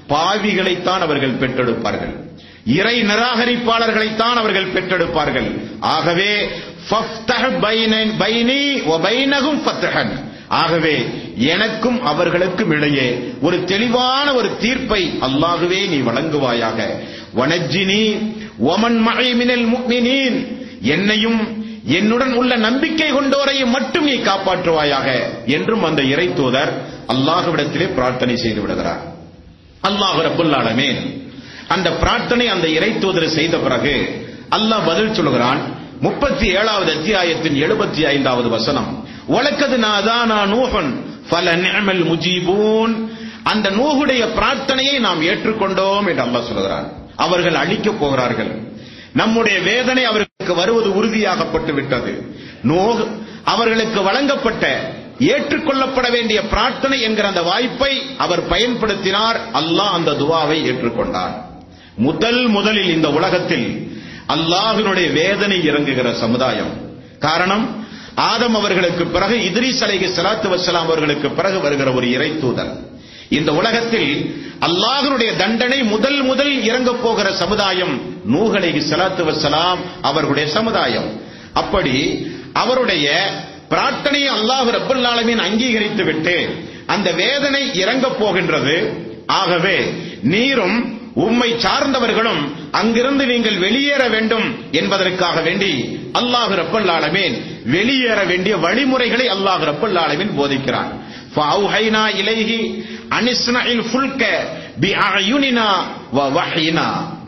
பாவிகளைத்தான் அவர்கள் பெற்றெடுப்பார்கள் இறை நிராகரிப்பாளர்களைத்தான் அவர்கள் பெற்றெடுப்பார்கள் ஆகவே ஃபஃப்தஹ் பைன- பைனி வ பைனஹும் ஃபத்ஹன். ஆகவே எனக்கும் அவர்களுக்கும் இடையே ஒரு தெளிவான ஒரு தீர்ப்பை அல்லாஹுவே நீ வழங்குவாயாக வனஜ்ஜினி ஒமன் மழை மினல் முக்மினீன் என்னையும் என்னுடன் உள்ள நம்பிக்கை கொண்டோரையும் மட்டும் நீ காப்பாற்றுவாயாக என்றும் அந்த இறை தூதர் அல்லாஹ்விடத்திலே பிரார்த்தனை செய்து விடுகிறார் அல்லாஹ் ரப்புல் ஆலமீன் அந்த பிரார்த்தனை அந்த இறை தூதர் செய்த பிறகு அல்லாஹ் பதில் சொல்கிறான் முப்பத்தி ஏழாவது அத்தியாயத்தின் எழுபத்தி ஐந்தாவது வசனம் வழக்கது நாதானா நூஹன் பல நிஅமல் முஜீபூன் அந்த நூகுடைய பிரார்த்தனையை நாம் ஏற்றுக்கொண்டோம் என்று அல்லாஹ் சொல்கிறான் அவர்கள் அழிக்கப் போகிறார்கள் நம்முடைய வேதனை அவர்களுக்கு வருவது உறுதியாகப்பட்டு விட்டது நோக அவர்களுக்கு வழங்கப்பட்ட ஏற்றுக்கொள்ளப்பட வேண்டிய பிரார்த்தனை என்கிற அந்த வாய்ப்பை அவர் பயன்படுத்தினார் அல்லாஹ் அந்த துவாவை ஏற்றுக்கொண்டார் முதல் முதலில் இந்த உலகத்தில் அல்லாஹினுடைய வேதனை இறங்குகிற சமுதாயம் காரணம் ஆதம் அவர்களுக்கு பிறகு இத்ரீஸ் அலைஹி ஸலாத்து வஸ்ஸலாம் அவர்களுக்கு பிறகு வருகிற ஒரு இறை தூதர் இந்த உலகத்தில் அல்லாஹ்வுடைய தண்டனை முதல் முதல் இறங்கப் போகிற சமுதாயம் நூஹ் அலைஹி ஸலாத்து வஸ்ஸலாம் அவர்களுடைய சமுதாயம் அப்படி அவருடைய பிரார்த்தனையை அல்லாஹ் ரப்பல் ஆலமீன் அங்கீகரித்து விட்டு அந்த வேதனை இறங்கப் போகின்றது ஆகவே நீரும் உம்மை சார்ந்தவர்களும் அங்கிருந்து நீங்கள் வெளியேற வேண்டும் என்பதற்காக வேண்டி அல்லாஹ் ரப்பல் ஆலமீன் வெளியேற வேண்டிய வழிமுறைகளை அல்லாஹ் ரப்பல் ஆலமீன் போதிக்கிறான் فَأَوْحَيْنَا إِلَيْهِ أَنِ اصْنَعِ الْفُلْكَ بِأَعْيُنِنَا وَوَحْيِنَا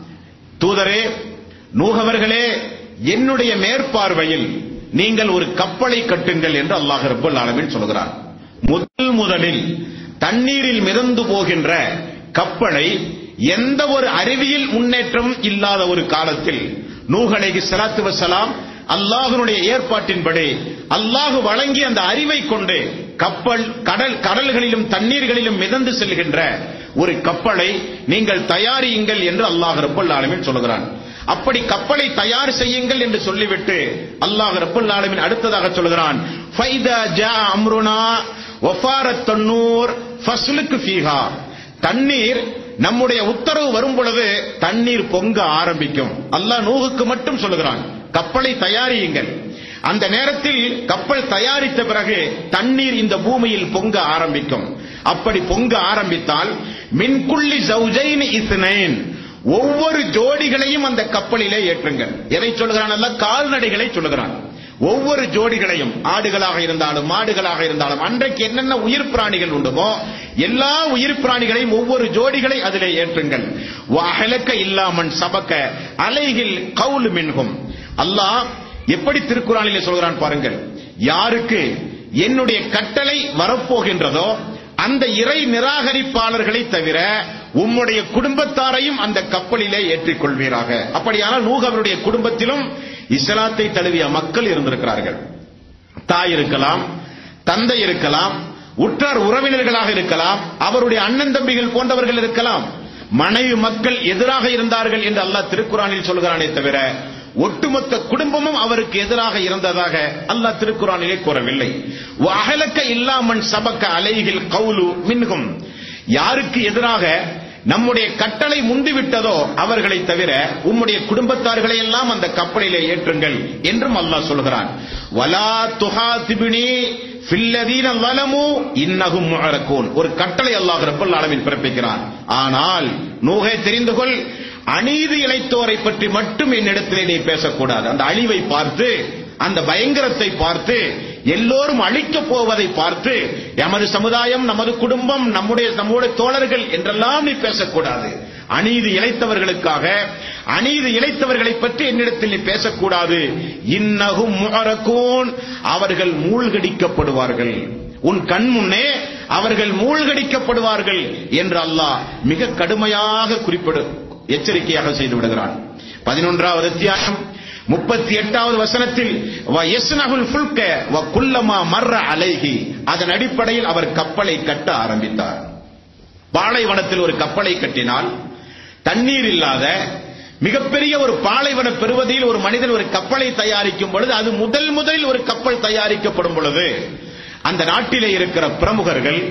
தூதரே நூகவர்களே என்னுடைய மேற்பார்வையில் நீங்கள் ஒரு கப்பலை கட்டுங்கள் என்று அல்லாஹ் ரப்பல் ஆலமீன் சொல்கிறார் முதல் முதலில் தண்ணீரில் மிதந்து போகின்ற கப்பலை எந்த ஒரு அறிவியல் முன்னேற்றம் இல்லாத ஒரு காலத்தில் நூஹ் அலைஹி ஸலாத்து வஸலாம் அல்லாஹ்வுடைய ஏற்பாட்டின்படி அல்லாஹ் வழங்கிய அந்த அறிவை கொண்டு கப்பல் கடல் கடல்களிலும் தண்ணீர்களிலும் மிதந்து செல்கின்ற ஒரு கப்பலை நீங்கள் தயாரியுங்கள் என்று அல்லாஹ் ரப்பல் ஆலமீன் சொல்கிறான் அப்படி கப்பலை தயார் செய்யுங்கள் என்று சொல்லிவிட்டு அல்லாஹ் ரப்பல் ஆலமீன் அடுத்ததாக சொல்கிறான் ஃபைதா ஜா அம்ருனா வஃபாரத் தன்னூர் ஃபஸ்லுக்கு ஃபீஹா தண்ணீர் நம்முடைய உத்தரவு வரும் பொழுது தண்ணீர் பொங்க ஆரம்பிக்கும் அல்லாஹ் நூகுக்கு மட்டும் சொல்லுகிறான் கப்பலை தயாரியுங்கள் அந்த நேரத்தில் கப்பல் தயாரித்த பிறகு தண்ணீர் இந்த பூமியில் பொங்க ஆரம்பிக்கும் அப்படி பொங்க ஆரம்பித்தால் மின்குள்ளி ஜௌஜைன் இஸ்னைன் ஒவ்வொரு ஜோடிகளையும் அந்த கப்பலிலே ஏற்றுங்கள் எதை சொல்லுகிறான் அல்ல கால்நடைகளை சொல்லுகிறான் ஒவ்வொரு ஜோடிகளையும் ஆடுகளாக இருந்தாலும் மாடுகளாக இருந்தாலும் அன்றைக்கு என்னென்ன உயிர் பிராணிகள் உண்டுமோ எல்லா உயிர் பிராணிகளையும் ஒவ்வொரு ஜோடிகளை அதிலே ஏற்றுங்கள் வாஹலக்க இல்லாமன் சபக்க அலைகில் கவுல் மின்கும் அல்லாஹ் எப்படி திருக்குறானிலே சொல்கிறான் பாருங்கள் யாருக்கு என்னுடைய கட்டளை வரப்போகின்றதோ அந்த இறை நிராகரிப்பாளர்களை தவிர உம்முடைய குடும்பத்தாரையும் அந்த கப்பலிலே ஏற்றிக் கொள்வீராக அப்படியானால் நூஹ் அவருடைய குடும்பத்திலும் இஸ்லாத்தை தழுவிய மக்கள் இருந்திருக்கிறார்கள் தாய் இருக்கலாம் தந்தை இருக்கலாம் உற்றார் உறவினர்களாக இருக்கலாம் அவருடைய அண்ணன் தம்பிகள் போன்றவர்கள் இருக்கலாம் மனைவி மக்கள் எதிராக இருந்தார்கள் என்று அல்லாஹ் திருக்குறானில் சொல்கிறானே தவிர ஒட்டுமொத்த குடும்பமும் அவருக்கு எதிராக இருந்ததாக அல்லாஹ் திருக்குறானிலே கூறவில்லை அகலக்க இல்லாமன் சபக்க அலைகில் கவுலு மின்கும் யாருக்கு எதிராக நம்முடைய கட்டளை முந்திவிட்டதோ அவர்களை தவிர உம்முடைய குடும்பத்தார்களை எல்லாம் அந்த கப்பலிலே ஏற்றுங்கள் என்றும் அல்லாஹ் சொல்கிறான் வலா துஹாதிபினி ஃபில்லதீன வலமு இன்னகும் முஅரக்கூன் ஒரு கட்டளை அல்லாஹ் ரப்பல் ஆலமீன் பிறப்பிக்கிறான் ஆனால் நூகே தெரிந்து கொள் அநீதி இழைத்தோரை பற்றி மட்டும் என்னிடத்திலே நீ பேசக்கூடாது அந்த அழிவை பார்த்து அந்த பயங்கரத்தை பார்த்து எல்லோரும் அழிக்கப் போவதை பார்த்து எமது சமுதாயம் நமது குடும்பம் நம்முடைய நம்முடைய தோழர்கள் என்றெல்லாம் நீ பேசக்கூடாது அநீதி இழைத்தவர்களுக்காக அநீதி இழைத்தவர்களை பற்றி என்னிடத்தில் நீ பேசக்கூடாது இன்னகும் முகரக்கூன் அவர்கள் மூழ்கடிக்கப்படுவார்கள் உன் கண் முன்னே அவர்கள் மூழ்கடிக்கப்படுவார்கள் என்று அல்லாஹ் மிக கடுமையாக குறிப்பிடு எச்சரிக்கையாக செய்து விடுகிறான் பதினொன்றாவது அத்தியாயம் முப்பத்தி எட்டாவது வசனத்தில் வயஸ்னகுல் ஃபுல்க வ குல்லமா மர்ற அலைஹி அதன் அடிப்படையில் அவர் கப்பலை கட்ட ஆரம்பித்தார் பாலைவனத்தில் ஒரு கப்பலை கட்டினால் தண்ணீர் இல்லாத மிகப்பெரிய ஒரு பாலைவன பெறுவதில் ஒரு மனிதன் ஒரு கப்பலை தயாரிக்கும் பொழுது அது முதல் முதலில் ஒரு கப்பல் தயாரிக்கப்படும் பொழுது அந்த நாட்டிலே இருக்கிற பிரமுகர்கள்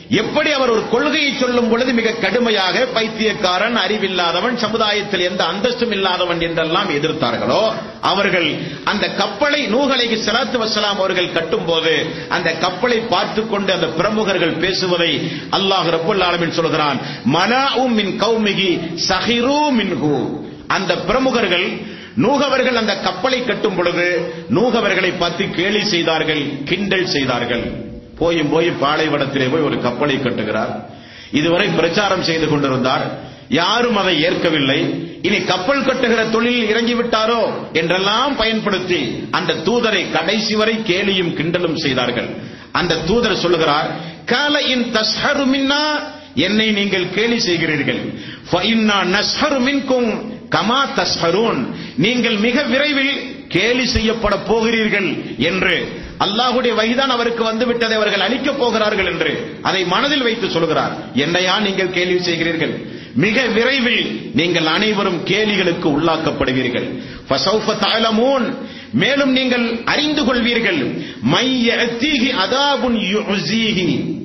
எப்படி அவர் ஒரு கொள்கையை சொல்லும் பொழுது மிக கடுமையாக பைத்தியக்காரன் அறிவில்லாதவன் சமுதாயத்தில் எந்த அந்தஸ்தும் இல்லாதவன் என்றெல்லாம் எதிர்த்தார்களோ அவர்கள் அந்த கப்பலை நூகலைக்கு சலாத்து வசலாம் அவர்கள் கட்டும் போது அந்த கப்பலை பார்த்து கொண்டு அந்த பிரமுகர்கள் பேசுவதை அல்லாஹ் ரப்புல் ஆலமீன் சொல்கிறான் மனாஉம் மின் கௌமிகி சஹிரு மின்ஹு அந்த பிரமுகர்கள் நூகவர்கள் அந்த கப்பலை கட்டும் பொழுது நூகவர்களை பார்த்து கேலி செய்தார்கள் கிண்டல் செய்தார்கள் போயும் போய் பாலைவனத்திலே போய் ஒரு கப்பலை கட்டுகிறார் இதுவரை பிரச்சாரம் செய்து கொண்டிருந்தார் யாரும் அதை ஏற்கவில்லை இனி கப்பல் கட்டுகிற தொழில் இறங்கிவிட்டாரோ என்றெல்லாம் பயன்படுத்தி அந்த தூதரை கடைசி வரை கேலியும் கிண்டலும் செய்தார்கள் அந்த தூதர் சொல்லுகிறார் கால இன் தஸ்ஹரு மின்னா என்னை நீங்கள் கேலி செய்கிறீர்கள் ஃபஇன்னா நஸ்ஹரு மின்கும் கமா தஸ்ஹரூன் நீங்கள் மிக விரைவில் கேலி செய்யப்பட போகிறீர்கள் என்று அல்லாஹுடைய வகைதான் அவருக்கு வந்துவிட்டதை அவர்கள் அழிக்கப் போகிறார்கள் என்று அதை மனதில் வைத்து சொல்கிறார் என்னையா நீங்கள் கேள்வி செய்கிறீர்கள் மிக விரைவில் நீங்கள் அனைவரும் கேலிகளுக்கு உள்ளாக்கப்படுவீர்கள் ஃபசௌஃப தஅலமூன் மேலும் நீங்கள் அறிந்து கொள்வீர்கள் மையத்தீஹி அதாபுன் யுஹ்ஸீஹி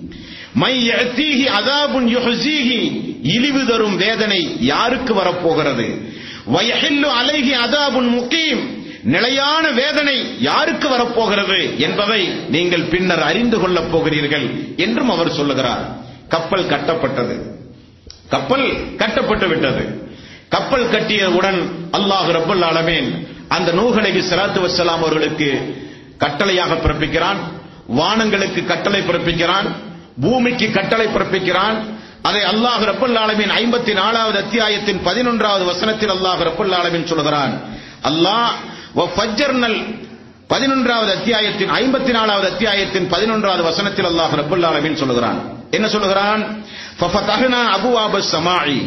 மையத்தீஹி அதாபுன் யுஹ்ஸீஹி இழிவு தரும் வேதனை யாருக்கு வரப்போகிறது வயஹில்லு அலைஹி அதாபுன் முகீம் நிலையான வேதனை யாருக்கு வரப்போகிறது என்பதை நீங்கள் பின்னர் அறிந்து கொள்ளப் போகிறீர்கள் என்றும் அவர் சொல்லுகிறார் கப்பல் கட்டப்பட்டது கப்பல் கட்டப்பட்டு விட்டது கப்பல் கட்டியவுடன் அல்லாஹ் ரப்பல் ஆலமீன் அந்த நூகலைக்கு சலாத்து வசலாம் அவர்களுக்கு கட்டளையாக பிறப்பிக்கிறான் வானங்களுக்கு கட்டளை பிறப்பிக்கிறான் பூமிக்கு கட்டளை பிறப்பிக்கிறான் அதை அல்லாஹ் ரப்பல் ஆலமீன் ஐம்பத்தி நாலாவது அத்தியாயத்தின் பதினொன்றாவது வசனத்தில் அல்லாஹ் ரப்பல் ஆலமீன் சொல்கிறான் அல்லாஹ் ஃபஜ்ஜர்னல் பதினொன்றாவது அத்தியாயத்தின் ஐம்பத்தி நாலாவது அத்தியாயத்தின் பதினொன்றாவது வசனத்தில் அல்லாஹ் ரப்பல் ஆலமீன் சொல்கிறான் என்ன சொல்கிறான் ஃபஃபதஹ்னா அபுவாப ஸமாஇ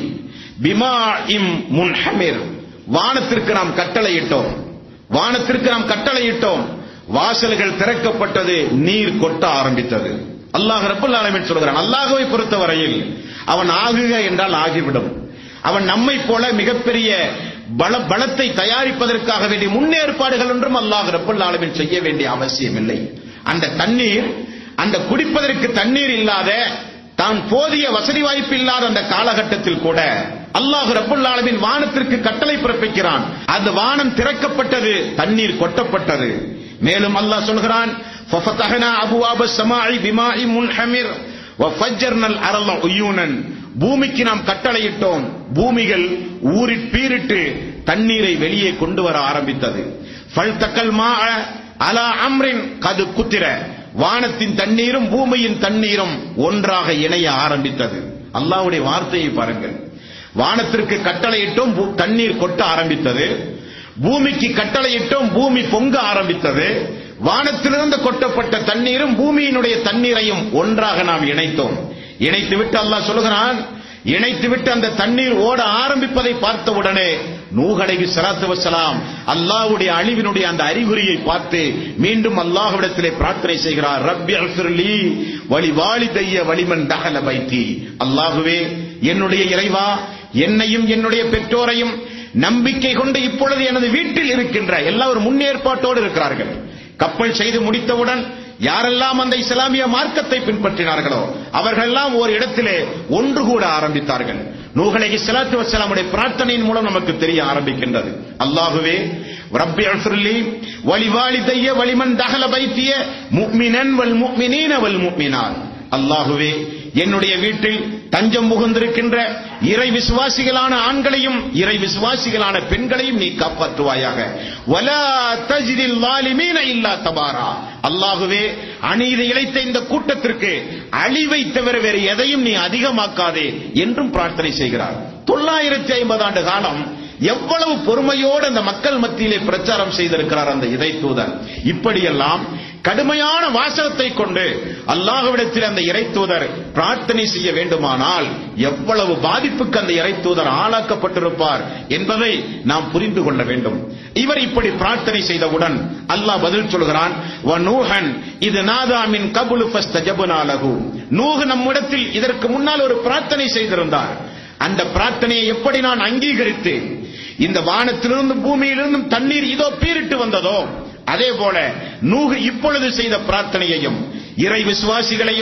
பிமாஇம் முன்ஹமிர் வானத்திற்கு நாம் கட்டளையிட்டோம் வானத்திற்கு நாம் கட்டளையிட்டோம் வாசல்கள் திறக்கப்பட்டது நீர் கொட்ட ஆரம்பித்தது அல்லாஹ் ரப்பல் ஆலமீன் சொல்கிறான் அல்லாஹ்வை பொறுத்தவரையில் அவன் ஆகுக என்றால் ஆகிவிடும் அவன் நம்மை போல மிகப்பெரிய பல பலத்தை தயாரிப்பதற்காக வேண்டிய முன்னேற்பாடுகள் ஒன்றும் அல்லாஹ் ரப்பல் ஆலமீன் செய்ய வேண்டிய அவசியம் இல்லை அந்த தண்ணீர் அந்த குடிப்பதற்கு தண்ணீர் இல்லாத தான் போதிய வசதி வாய்ப்பு இல்லாத அந்த காலகட்டத்தில் கூட அல்லாஹ் ரப்புல் ஆலமீன் வானத்திற்கு கட்டளை பிறப்பிக்கிறான் அந்த வானம் திறக்கப்பட்டது தண்ணீர் கொட்டப்பட்டது மேலும் அல்லாஹ் சொல்கிறான் ஃபஃபதஹ்னா அபுவாப ஸமாஇ பிமாஇ முன்ஹமிர் வஃபஜ்ஜர்னல் அரல உயூனன் பூமிக்கு நாம் கட்டளையிட்டோம் பூமிகள் ஊரிற் பீரிட்டு தண்ணீரை வெளியே கொண்டு வர ஆரம்பித்தது ஃபல்தக்கல் மா அலா அம்ரின் கது குத்திர வானத்தின் தண்ணீரும் பூமியின் தண்ணீரும் ஒன்றாக இணைய ஆரம்பித்தது அல்லாஹ்வுடைய வார்த்தையை பாருங்கள் வானத்திற்கு கட்டளையிட்டோம் பூ- தண்ணீர் கொட்ட ஆரம்பித்தது பூமிக்கு கட்டளையிட்டோம் பூமி பொங்க ஆரம்பித்தது வானத்திலிருந்து கொட்டப்பட்ட தண்ணீரும் பூமியினுடைய தண்ணீரையும் ஒன்றாக நாம் இணைத்தோம் இணைத்துவிட்டு அல்லாஹ் சொல்கிறான் இணைத்துவிட்டு அந்த தண்ணீர் ஓட ஆரம்பிப்பதை பார்த்த உடனே நூகடைக்கு சலாத்து வசலாம் அல்லாஹ்வுடைய அழிவினுடைய அந்த அறிகுறியை பார்த்து மீண்டும் அல்லாஹ்விடத்திலே பிரார்த்தனை செய்கிறார் ரப்பி அல்ஃபிர்லி வலி வாலிதைய வலிமன் தகல பைத்தி அல்லாஹுவே என்னுடைய இறைவா என்னையும் என்னுடைய பெற்றோரையும் நம்பிக்கை கொண்டு இப்பொழுது எனது வீட்டில் இருக்கின்ற எல்லாம் ஒரு முன்னேற்பாட்டோடு இருக்கிறார்கள் கப்பல் செய்து முடித்தவுடன் யாரெல்லாம் அந்த இஸ்லாமிய மார்க்கத்தை பின்பற்றினார்களோ அவர்களெல்லாம் ஒரு இடத்திலே ஒன்று கூட ஆரம்பித்தார்கள் நூகலை இஸ்லாத்து வசலாமுடைய பிரார்த்தனையின் மூலம் நமக்கு தெரிய ஆரம்பிக்கின்றது அல்லாஹுவே ரப்பி அல்ஃபிர்லி வலிவாலிதைய வலிமன் தகல பைத்திய முக்மினன் வல் முக்மினீன வல் முக்மினான் அல்லாஹுவே என்னுடைய வீட்டில் தஞ்சம் புகுந்திருக்கின்ற இறை விசுவாசிகளான ஆண்களையும் இறை விசுவாசிகளான பெண்களையும் நீ காப்பாற்றுவாயாக வலா தஜிதில் வாலிமீன இல்லா தபாரா அல்லாஹுவே அநீதி இழைத்த இந்த கூட்டத்திற்கு அழிவை தவிர வேறு எதையும் நீ அதிகமாக்காதே என்றும் பிரார்த்தனை செய்கிறார் தொள்ளாயிரத்தி ஐம்பது ஆண்டு காலம் எவ்வளவு பொறுமையோடு அந்த மக்கள் மத்தியிலே பிரச்சாரம் செய்திருக்கிறார் அந்த இறை தூதர் இப்படியெல்லாம் கடுமையான வாசகத்தை கொண்டு அல்லாஹ்விடத்தில் அந்த இறை தூதர் பிரார்த்தனை செய்ய வேண்டுமானால் எவ்வளவு பாதிப்புக்கு அந்த இறை தூதர் ஆளாக்கப்பட்டிருப்பார் என்பதை நாம் புரிந்து கொள்ள வேண்டும் இவர் இப்படி பிரார்த்தனை செய்தவுடன் அல்லாஹ் பதில் சொல்கிறான் "வ நூஹன் இது நாதாமின் கபுலு ஃபஸ்தஜபுனா லஹு." நூஹ் நம்மிடத்தில் இதற்கு முன்னால் ஒரு பிரார்த்தனை செய்திருந்தார் அந்த பிரார்த்தனையை எப்படி நான் அங்கீகரித்தேன் இந்த வானத்திலிருந்து பூமியிலிருந்தும் தண்ணீர் இதோ பீரிட்டு வந்ததோ அதே போல நூகு இப்பொழுது செய்த பிரார்த்தனையையும் இறை விசுவாசிகளையும்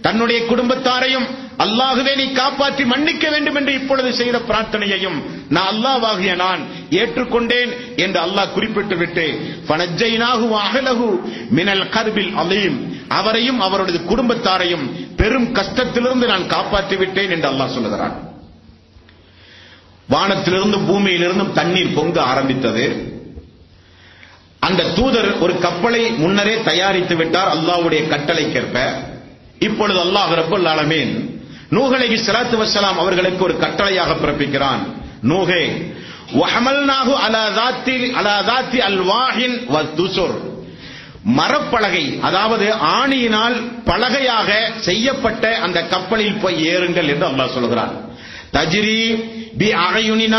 தன்னுடைய குடும்பத்தாரையும் அல்லாஹுவே நீ காப்பாற்றி மன்னிக்க வேண்டும் என்று இப்பொழுது செய்த பிரார்த்தனையையும் நான் அல்லாஹ்வாகிய நான் ஏற்றுக்கொண்டேன் என்று அல்லாஹ் குறிப்பிட்டு விட்டு ஃபனஜ்ஜைனாஹு அஹலஹு மினல் கர்பில் அலீம் அவரையும் அவருடைய குடும்பத்தாரையும் பெரும் கஷ்டத்திலிருந்து நான் காப்பாற்றி விட்டேன் என்று அல்லாஹ் சொல்லுகிறான் வானத்திலிருந்தும் பூமியிலிருந்தும் தண்ணீர் பொங்க ஆரம்பித்தது அந்த தூதர் ஒரு கப்பலை முன்னரே தயாரித்து விட்டார் அல்லாஹ்வுடைய கட்டளைக்கேற்ப இப்பொழுது அல்லாஹ் ரப்பல் ஆலமீன் நூஹலைஹி ஸலாத்து வஸ்ஸலாம் அவர்களுக்கு ஒரு கட்டளையாக பிறப்பிக்கிறான் நூஹே வஹமல்நாஹு அலா தாத்தில் அலா தாத்தி அல்வாஹின் வத்துசுர் மரப்பலகை அதாவது ஆணியினால் பலகையாக செய்யப்பட்ட அந்த கப்பலில் போய் ஏறுங்கள் என்று அல்லாஹ் சொல்கிறான் தஜ்ரி பி அகையுனினா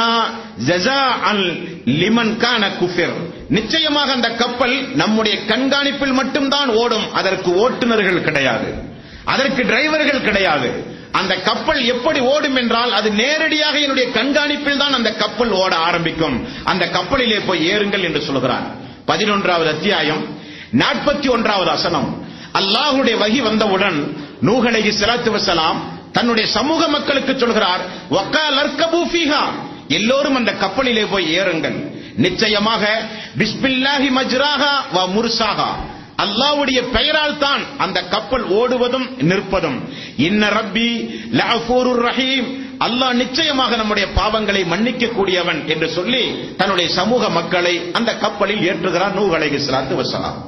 ஜஸாஅன் லிமன் கான குஃபிர் நிச்சயமாக அந்த கப்பல் நம்முடைய கண்காணிப்பில் மட்டும்தான் ஓடும் அதற்கு ஓட்டுநர்கள் கிடையாது அதற்கு டிரைவர்கள் கிடையாது அந்த கப்பல் எப்படி ஓடும் என்றால் அது நேரடியாக என்னுடைய கண்காணிப்பில் தான் அந்த கப்பல் ஓட ஆரம்பிக்கும் அந்த கப்பலிலே போய் ஏறுங்கள் என்று சொல்கிறான் பதினொன்றாவது அத்தியாயம் நாற்பத்தி ஒன்றாவது அசனம் அல்லாஹுடைய வகி வந்தவுடன் நூகலைஹி ஸலாத்து வஸலாம் தன்னுடைய சமூக மக்களுக்கு சொல்கிறார் வக்கால் அர்கபு ஃபீஹா எல்லோரும் அந்த கப்பலிலே போய் ஏறுங்கள் நிச்சயமாக பிஸ்மில்லாஹி மஜ்ராஹா வ முர்சாஹா அல்லாஹ்வுடைய பெயரால் தான் அந்த கப்பல் ஓடுவதும் நிற்பதும் இன்ன ரப்பி லஅஃபூருர் ரஹீம் அல்லாஹ் நிச்சயமாக நம்முடைய பாவங்களை மன்னிக்க கூடியவன் என்று சொல்லி தன்னுடைய சமூக மக்களை அந்த கப்பலில் ஏற்றுகிறார் நூஹ் அலைஹிஸ்ஸலாத்து வஸலாம்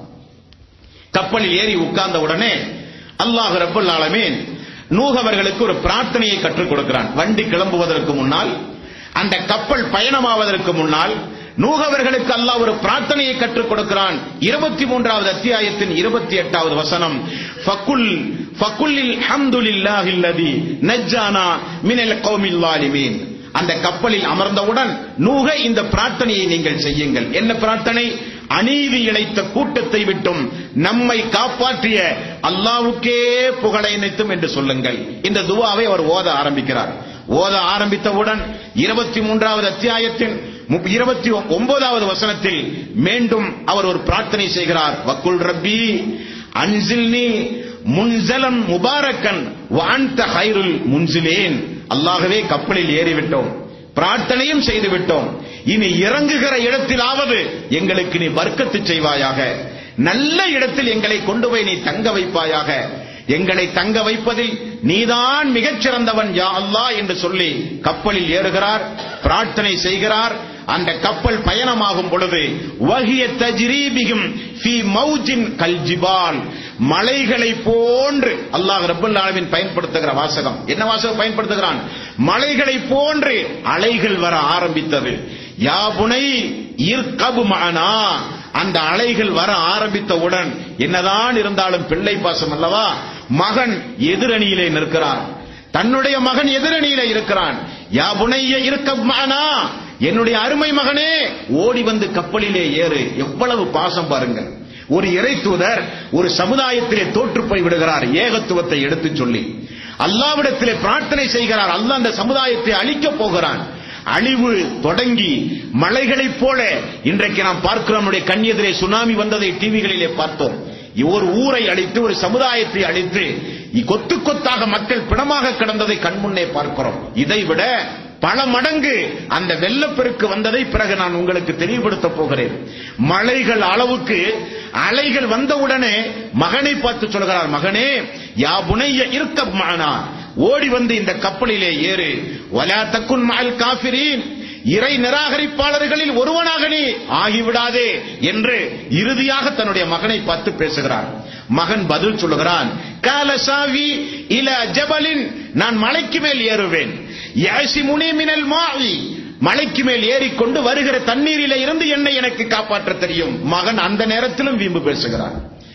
கப்பலில் ஏறி உட்கார்ந்த உடனே அல்லாஹ் ரப்பல் ஆலமீன் நூஹ் அவர்களுக்கு ஒரு பிரார்த்தனையை கற்றுக் கொடுக்கிறான் வண்டி கிளம்புவதற்கு முன்னால் அந்த கப்பல் பயணமாவதற்கு முன்னால் நூஹ் அவர்களுக்கு அல்லாஹ் ஒரு பிரார்த்தனையை கற்றுக் கொடுக்கிறான் இருபத்தி மூன்றாவது அத்தியாயத்தின் இருபத்தி எட்டாவது வசனம் ஃபகுல் ஃபகுல்லில் ஹம்துலில்லாஹில்லதி நஜ்ஜானா மினல் கௌமில் லாலிமீன் அந்த கப்பலில் அமர்ந்தவுடன் நூக இந்த பிரார்த்தனையை நீங்கள் செய்யுங்கள் என்ன பிரார்த்தனை அநீதி இழைத்த கூட்டத்தை விட்டும் நம்மை காப்பாற்றிய அல்லாவுக்கே புகழை நினைத்தும் என்று சொல்லுங்கள் இந்த துவாவை அவர் ஓத ஆரம்பிக்கிறார் ஓத ஆரம்பித்தவுடன் இருபத்தி மூன்றாவது அத்தியாயத்தின் முப்- இருபத்தி ஒன்பதாவது வசனத்தில் மீண்டும் அவர் ஒரு பிரார்த்தனை செய்கிறார் வக்குல் ரப்பி அன்சில்னி முன்சலம் முபாரக்கன் வான்த ஹைருல் முன்சிலேன் அல்லாகவே கப்பலில் ஏறிவிட்டோம் பிரார்த்தனையும் செய்து விட்டோம் இனி இறங்குகிற இடத்திலாவது எங்களுக்கு நீ வர்க்கத்து செய்வாயாக நல்ல இடத்தில் எங்களை கொண்டு போய் நீ தங்க வைப்பாயாக எங்களை தங்க வைப்பதில் நீதான் மிகச் சிறந்தவன் யா அல்லாஹ் என்று சொல்லி கப்பலில் ஏறுகிறார் பிரார்த்தனை செய்கிறார் அந்த கப்பல் பயணமாகும் பொழுது வகிய தஜ்ரீபிகும் ஃபி மௌஜின் கல்ஜிபால் மலைகளை போன்று அல்லாஹ் ரப்பல் ஆலமீன் பயன்படுத்துகிற வாசகம் என்ன வாசகம் பயன்படுத்துகிறான் மலைகளை போன்று அலைகள் வர ஆரம்பித்தது யா புனை இர்கபு மகனா அந்த அலைகள் வர ஆரம்பித்தவுடன் என்னதான் இருந்தாலும் பிள்ளை பாசம் அல்லவா மகன் எதிரணியிலே நிற்கிறான் தன்னுடைய மகன் எதிரணியிலே இருக்கிறான் யா புனைய இருக்க மகனா என்னுடைய அருமை மகனே ஓடி வந்து கப்பலிலே ஏறு எவ்வளவு பாசம் பாருங்கள் ஒரு இறை தூதர் ஒரு சமுதாயத்திலே தோற்று போய் விடுகிறார் ஏகத்துவத்தை எடுத்துச் சொல்லி அல்லாவிடத்திலே பிரார்த்தனை செய்கிறார் அல்லாஹ் அந்த சமுதாயத்தை அழிக்கப் போகிறான் அழிவு தொடங்கி மலைகளைப் போல இன்றைக்கு நாம் பார்க்கிறோம் நம்முடைய கண்யெதிரே சுனாமி வந்ததை டிவிகளிலே பார்த்தோம் ஒரு ஊரை அழித்து ஒரு சமுதாயத்தை அழித்து கொத்து கொத்தாக மக்கள் பிணமாக கிடந்ததை கண்முன்னே பார்க்கிறோம் இதைவிட பல மடங்கு அந்த வெள்ளப்பெருக்கு வந்ததை பிறகு நான் உங்களுக்கு தெளிவுபடுத்த போகிறேன் மலைகள் அளவுக்கு அலைகள் வந்தவுடனே மகனை பார்த்து சொல்கிறார் மகனே யா புனைய இருக்க மானா ஓடி வந்து இந்த கப்பலிலே ஏறு வலா தக்குன் மகள் காபிரீன் இறை நிராகரிப்பாளர்களில் ஒருவனாக நீ ஆகிவிடாதே என்று இறுதியாக தன்னுடைய மகனை பார்த்து பேசுகிறார் மகன் பதில் சொல்லுகிறான் காலசாவி இல ஜபலின் நான் மலைக்கு மேல் ஏறுவேன் யாசி முனி மினல் மாவி மலைக்கு மேல் ஏறிக்கொண்டு வருகிற தண்ணீரில இருந்து என்னை எனக்கு காப்பாற்ற தெரியும் மகன் அந்த நேரத்திலும் வீம்பு பேசுகிறான்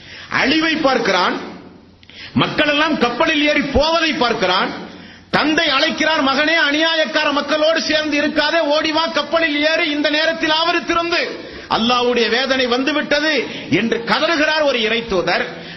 அழிவை பார்க்கிறான் மக்கள் எல்லாம் கப்பலில் ஏறி போவதை பார்க்கிறான் தந்தை அழைக்கிறார் மகனே அநியாயக்கார மக்களோடு சேர்ந்து இருக்காதே ஓடிவா கப்பலில் ஏறி இந்த நேரத்தில் ஆவரு திறந்து அல்லாஹ்வுடைய வேதனை வந்துவிட்டது என்று கதறுகிறார் ஒரு இறை தூதர்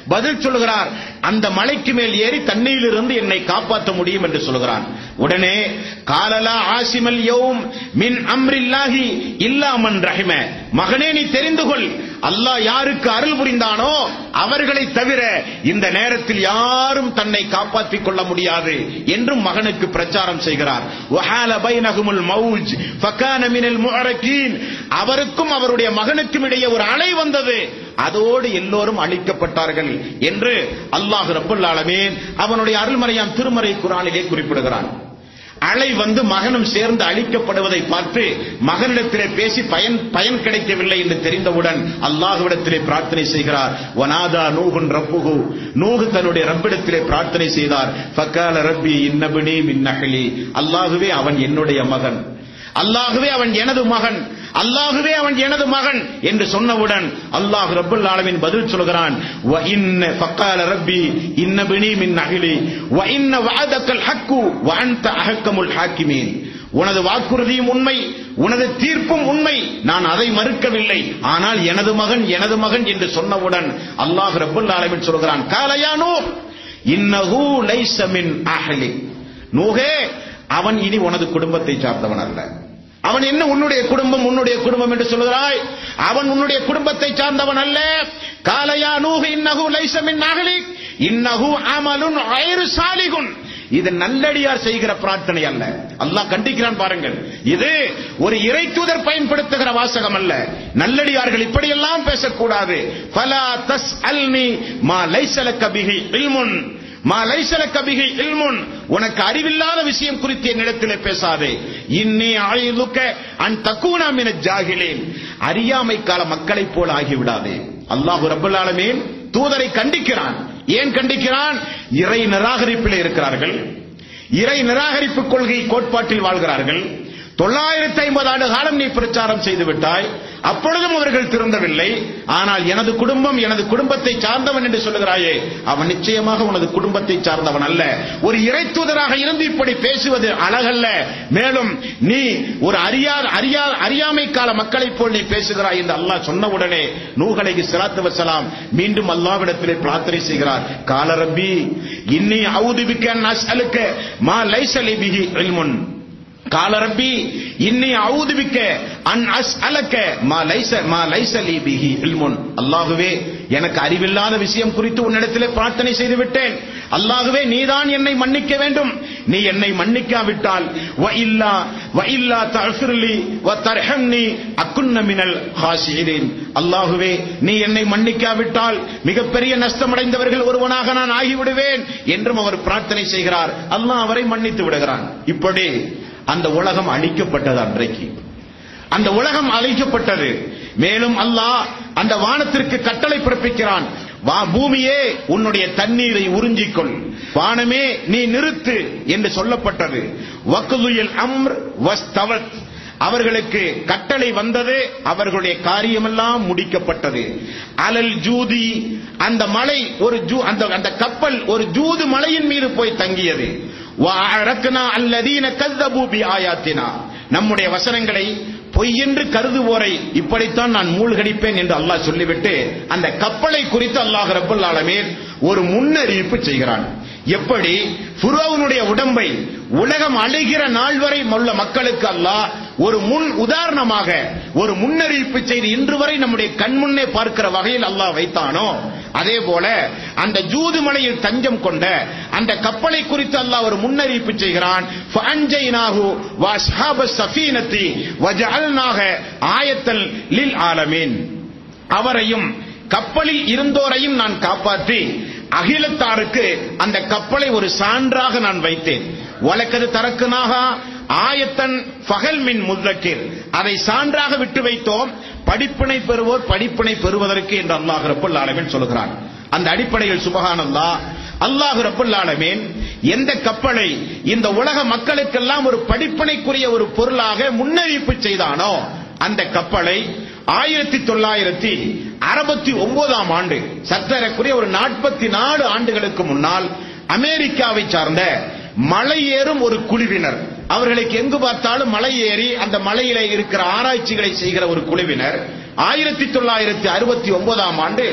பதில் சொல்கிறார் அந்த மலைக்கு மேல் ஏறி தண்ணீரிலிருந்து என்னை காப்பாற்ற முடியும் என்று சொல்கிறான் உடனே காலலா ஆசிமல் யௌம் மின் அம்ரில்லாஹி இல்லாமன் ரஹிம மகனே நீ தெரிந்து கொள் அல்லாஹ் யாருக்கு அருள் புரிந்தானோ அவர்களை தவிர இந்த நேரத்தில் யாரும் தன்னை காப்பாற்றிக் கொள்ள முடியாது என்றும் மகனுக்கு பிரச்சாரம் செய்கிறார் வஹால பைனஹுமுல் மௌஜ் ஃபகான மினல் முஅரகீன் அவருக்கும் அவருடைய மகனுக்கும் இடையே ஒரு அலை வந்தது அதோடு எல்லோரும் அழிக்கப்பட்டார்கள் என்று அல்லாஹ் ரப்பல் ஆலமீன் அவனுடைய அருள்மறையாம் திருமறை குரானிலே குறிப்பிடுகிறான் அலை வந்து மகனும் சேர்ந்து அழிக்கப்படுவதை பார்த்து மகனிடத்திலே பேசி பயன் பயன் கிடைக்கவில்லை என்று தெரிந்தவுடன் அல்லாஹ்விடத்திலே பிரார்த்தனை செய்கிறார் வனாதா நூகுன் ரப்புகு நூகு தன்னுடைய ரப்பிடத்திலே பிரார்த்தனை செய்தார் ஃபக்கால ரப்பி இன்னபினி மின் நஹ்லி அல்லாஹுவே அவன் என்னுடைய மகன் அல்லாஹுவே அவன் எனது மகன் அல்லாஹுவே அவன் எனது மகன் என்று சொன்னவுடன் அல்லாஹ் ரப்பல் ஆலமீன் பதில் சொல்கிறான் வ இன்ன ஃபக்கால ரப்பி இன்ன பினி மின் நஹிலி வ இன்ன வஅதக்கல் ஹக்கு வ அன்த அஹக்கமுல் ஹாக்கிமீன் உனது வாக்குறுதியும் உண்மை உனது தீர்ப்பும் உண்மை நான் அதை மறுக்கவில்லை ஆனால் எனது மகன் எனது மகன் என்று சொன்னவுடன் அல்லாஹ் ரப்பல் ஆலமீன் சொல்கிறான் காலையா நூஹ் இன்னஹு லைஸ மின் அஹ்லி நூஹே அவன் இனி உனது குடும்பத்தை சார்ந்தவன் அல்ல அவன் என்ன உன்னுடைய குடும்பம் உன்னுடைய குடும்பம் என்று சொல்கிறாய் அவன் உன்னுடைய குடும்பத்தை சார்ந்தவன் அல்ல காலையா நூஹு இன்னஹு லைஸ மின் அஹ்லி இன்னஹு அமலுன் ஐரு சாலிகுன் இது நல்லடியார் செய்கிற பிரார்த்தனை அல்ல அல்லாஹ் கண்டிக்கிறான் பாருங்கள் இது ஒரு இறை தூதர் பயன்படுத்துகிற வாசகம் அல்ல நல்லடியார்கள் இப்படியெல்லாம் பேசக்கூடாது ஃபலா தஸ் அல்னி மா லைசலக்க பிஹி இல்முன் மா லைசலக்க பிஹி இல்முன் உனக்கு அறிவில்லாத விஷயம் குறித்து என்னிடத்திலே பேசாதே இன்னி ஆயுதுக்க அன் தக்கூனா மின ஜாகிலேன் அறியாமை கால மக்களைப் போல ஆகிவிடாதே அல்லாஹு ரப்பல் ஆலமீன் தூதரை கண்டிக்கிறான் ஏன் கண்டிக்கிறான் இறை நிராகரிப்பில் இருக்கிறார்கள் இறை நிராகரிப்பு கொள்கை கோட்பாட்டில் வாழ்கிறார்கள் தொள்ளாயிரத்தி ஐம்பது ஆண்டு காலம் நீ பிரச்சாரம் செய்து விட்டாய் அப்பொழுதும் அவர்கள் திருந்தவில்லை ஆனால் எனது குடும்பம் எனது குடும்பத்தை சார்ந்தவன் என்று சொல்லுகிறாயே அவன் நிச்சயமாக உனது குடும்பத்தை சார்ந்தவன் அல்ல ஒரு இறை தூதராக இருந்து இப்படி பேசுவது அழகல்ல மேலும் நீ ஒரு அறியா அறியா அறியாமை கால மக்களைப் போல் நீ பேசுகிறாய் என்று அல்லாஹ் சொன்ன உடனே நூகலைக்கு சிராத்து வசலாம் மீண்டும் அல்லாவிடத்திலே பிரார்த்தனை செய்கிறார் கால ரப்பி இன்னி அவுதுபிக்க அஸ்அலுக்க மா லைசலி பிஹி இல்முன் கால ரப்பி இன்னி அவுதுபிக்க அன் அஸ் அலக்க மா லைச மா லைசலி பிஹி இல்முன் அல்லாஹுவே எனக்கு அறிவில்லாத விஷயம் குறித்து உன்னிடத்திலே பிரார்த்தனை செய்து விட்டேன் அல்லாஹுவே நீதான் என்னை மன்னிக்க வேண்டும் நீ என்னை மன்னிக்காவிட்டால் வ இல்லா வ இல்லா தஃபிர்லி வ தர்ஹம்னி அக்குன்ன மினல் ஹாசிரீன் அல்லாஹுவே நீ என்னை மன்னிக்காவிட்டால் மிகப்பெரிய நஷ்டமடைந்தவர்கள் ஒருவனாக நான் ஆகிவிடுவேன் என்றும் அவர் பிரார்த்தனை செய்கிறார் அல்லாஹ் அவரை மன்னித்து விடுகிறான் இப்படி அந்த உலகம் அழிக்கப்பட்டது அன்றைக்கு அந்த உலகம் அழிக்கப்பட்டது மேலும் அல்லாஹ் அந்த வானத்திற்கு கட்டளை பிறப்பிக்கிறான் வா பூமியே உன்னுடைய தண்ணீரை உறிஞ்சிக்கொள் வானமே நீ நிறுத்து என்று சொல்லப்பட்டது வக்குதுயில் அம்ர் வஸ்தவத் அவர்களுக்கு கட்டளை வந்தது அவர்களுடைய காரியமெல்லாம் முடிக்கப்பட்டது அலல் ஜூதி அந்த மலை ஒரு ஜூ அந்த அந்த கப்பல் ஒரு ஜூது மலையின் மீது போய் தங்கியது வஅரக்னா அல்லதீன கஸ்ஸபூ பிஆயாத்தினா நம்முடைய வசனங்களை பொய்யென்று கருதுவோரை இப்படித்தான் நான் மூழ்கடிப்பேன் என்று அல்லாஹ் சொல்லிவிட்டு அந்த கப்பலை குறித்து அல்லாஹ் ரப்பல் ஆலமீன் ஒரு முன்னறிவிப்பு செய்கிறான் எப்படி ஃபுரோவனுடைய உடம்பை உலகம் அழிகிற நாள் வரை உள்ள மக்களுக்கு அல்லாஹ் ஒரு முன் உதாரணமாக ஒரு முன்னறிவிப்பு செய்து இன்று வரை நம்முடைய கண் முன்னே பார்க்கிற வகையில் அல்லாஹ் வைத்தானோ அதே போல அந்த ஜூது மலையில் தஞ்சம் கொண்ட அந்த கப்பலை குறித்து அல்லாஹ் ஒரு முன்னறிவிப்பு செய்கிறான் ஃபஅன்ஜைனாஹு வஅஸ்ஹாப ஸஃபீனத்தி வஜஅல்நாஹ ஆயத்தல் லில் ஆலமீன் அவரையும் கப்பலில் இருந்தோரையும் நான் காப்பாற்றி அகிலத்தாருக்கு அந்த கப்பலை ஒரு சான்றாக நான் வைத்தேன் வழக்கது தரக்குனாக ஆயத்தன் பகல் மின் முத்தக்கிர் அதை சான்றாக விட்டு வைத்தோம் படிப்பினை பெறுவோர் படிப்பினை பெறுவதற்கு என்று அல்லாஹ் ரப்பல் ஆலமீன் சொல்கிறான் அந்த அடிப்படையில் சுபஹானல்லா அல்லாஹ் ரப்பல் ஆலமீன் எந்த கப்பலை இந்த உலக மக்களுக்கெல்லாம் ஒரு படிப்பினைக்குரிய ஒரு பொருளாக முன்னறிவிப்பு செய்தானோ அந்த கப்பலை ஆயிரத்தி தொள்ளாயிரத்தி அறுபத்தி ஒன்பதாம் ஆண்டு சற்றக்குரிய ஒரு நாற்பத்தி நாலு ஆண்டுகளுக்கு முன்னால் அமெரிக்காவை சார்ந்த மலை ஏறும் ஒரு குழுவினர் அவர்களுக்கு எங்கு பார்த்தாலும் மலை ஏறி அந்த மலையில இருக்கிற ஆராய்ச்சிகளை செய்கிற ஒரு குழுவினர் ஆயிரத்தி தொள்ளாயிரத்தி அறுபத்தி ஒன்பதாம் ஆண்டு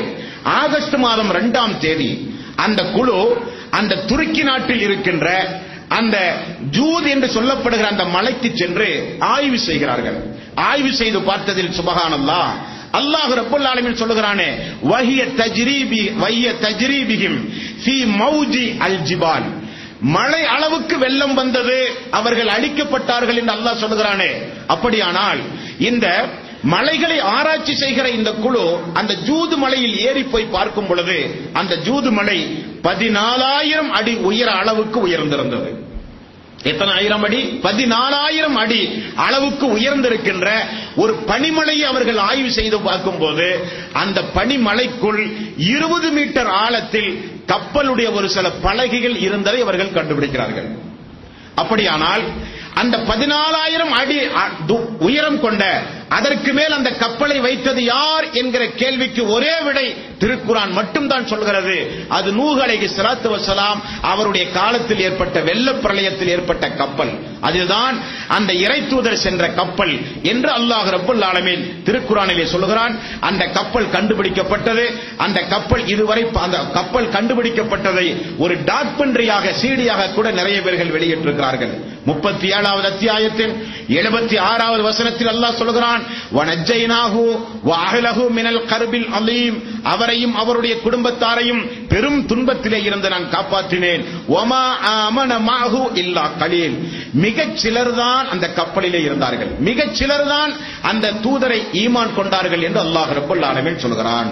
ஆகஸ்ட் மாதம் இரண்டாம் தேதி அந்த குழு அந்த துருக்கி நாட்டில் இருக்கின்ற அந்த ஜூத் என்று சொல்லப்படுகிற அந்த மலைக்கு சென்று ஆய்வு செய்கிறார்கள் ஆய்வு செய்து பார்த்ததில் சுபகானல்லா அல்லாஹ் ரப்பல் ஆலமீன் சொல்லுகிறானே வஹிய தஜ்ரீபி வஹிய தஜ்ரீபிஹிம் ஃபீ மௌஜி அல் ஜிபால் மழை அளவுக்கு வெள்ளம் வந்தது அவர்கள் அழிக்கப்பட்டார்கள் என்று அல்லாஹ் சொல்லுகிறானே அப்படியானால் இந்த மலைகளை ஆராய்ச்சி செய்கிற இந்த குழு அந்த ஜூது மலையில் ஏறி போய் பார்க்கும் பொழுது அந்த ஜூது மலை பதினாலாயிரம் அடி உயர அளவுக்கு உயர்ந்திருந்தது எத்தனை ஆயிரம் அடி பதினாலாயிரம் அடி அளவுக்கு உயர்ந்திருக்கின்ற ஒரு பனிமலையை அவர்கள் ஆய்வு செய்து பார்க்கும்போது அந்த பனிமலைக்குள் இருபது மீட்டர் ஆழத்தில் கப்பலுடைய ஒரு சில பலகைகள் இருந்ததை அவர்கள் கண்டுபிடிக்கிறார்கள் அப்படியானால் அந்த பதினாலாயிரம் அடி அ- து- உயரம் கொண்ட அதற்கு மேல் அந்த கப்பலை வைத்தது யார் என்கிற கேள்விக்கு ஒரே விடை திருக்குரான் மட்டும்தான் சொல்கிறது அது நூஹ் அலைஹி ஸலாத்து வஸலாம் அவருடைய காலத்தில் ஏற்பட்ட வெள்ளப் பிரளயத்தில் ஏற்பட்ட கப்பல் அதுதான் அந்த இறை தூதர் சென்ற கப்பல் என்று அல்லாஹ் ரப்பல் ஆலமீன் திருக்குறானிலே சொல்கிறான் அந்த கப்பல் கண்டுபிடிக்கப்பட்டது அந்த கப்பல் இதுவரை ப- அந்த கப்பல் கண்டுபிடிக்கப்பட்டதை ஒரு டாக்குமெண்ட்ரியாக சீடியாக கூட நிறைய பேர்கள் வெளியிட்டிருக்கிறார்கள் முப்பத்தி ஏழாவது அத்தியாயத்தின் எழுபத்தி ஆறாவது வசனத்தில் அல்லாஹ் சொல்கிறான் வனஜைனாஹு வாஹலஹு மினல் கர்பில் அலீம் அவரையும் அவருடைய குடும்பத்தாரையும் பெரும் துன்பத்திலே இருந்து நான் காப்பாற்றினேன் ஒமா ஆமன மாஹு இல்லா கலீல் மிகச் சிலர்தான் அந்த கப்பலிலே இருந்தார்கள் மிகச் சிலர்தான் அந்த தூதரை ஈமான் கொண்டார்கள் என்று அல்லாஹ் ரப்பல் ஆலமீன் சொல்கிறான்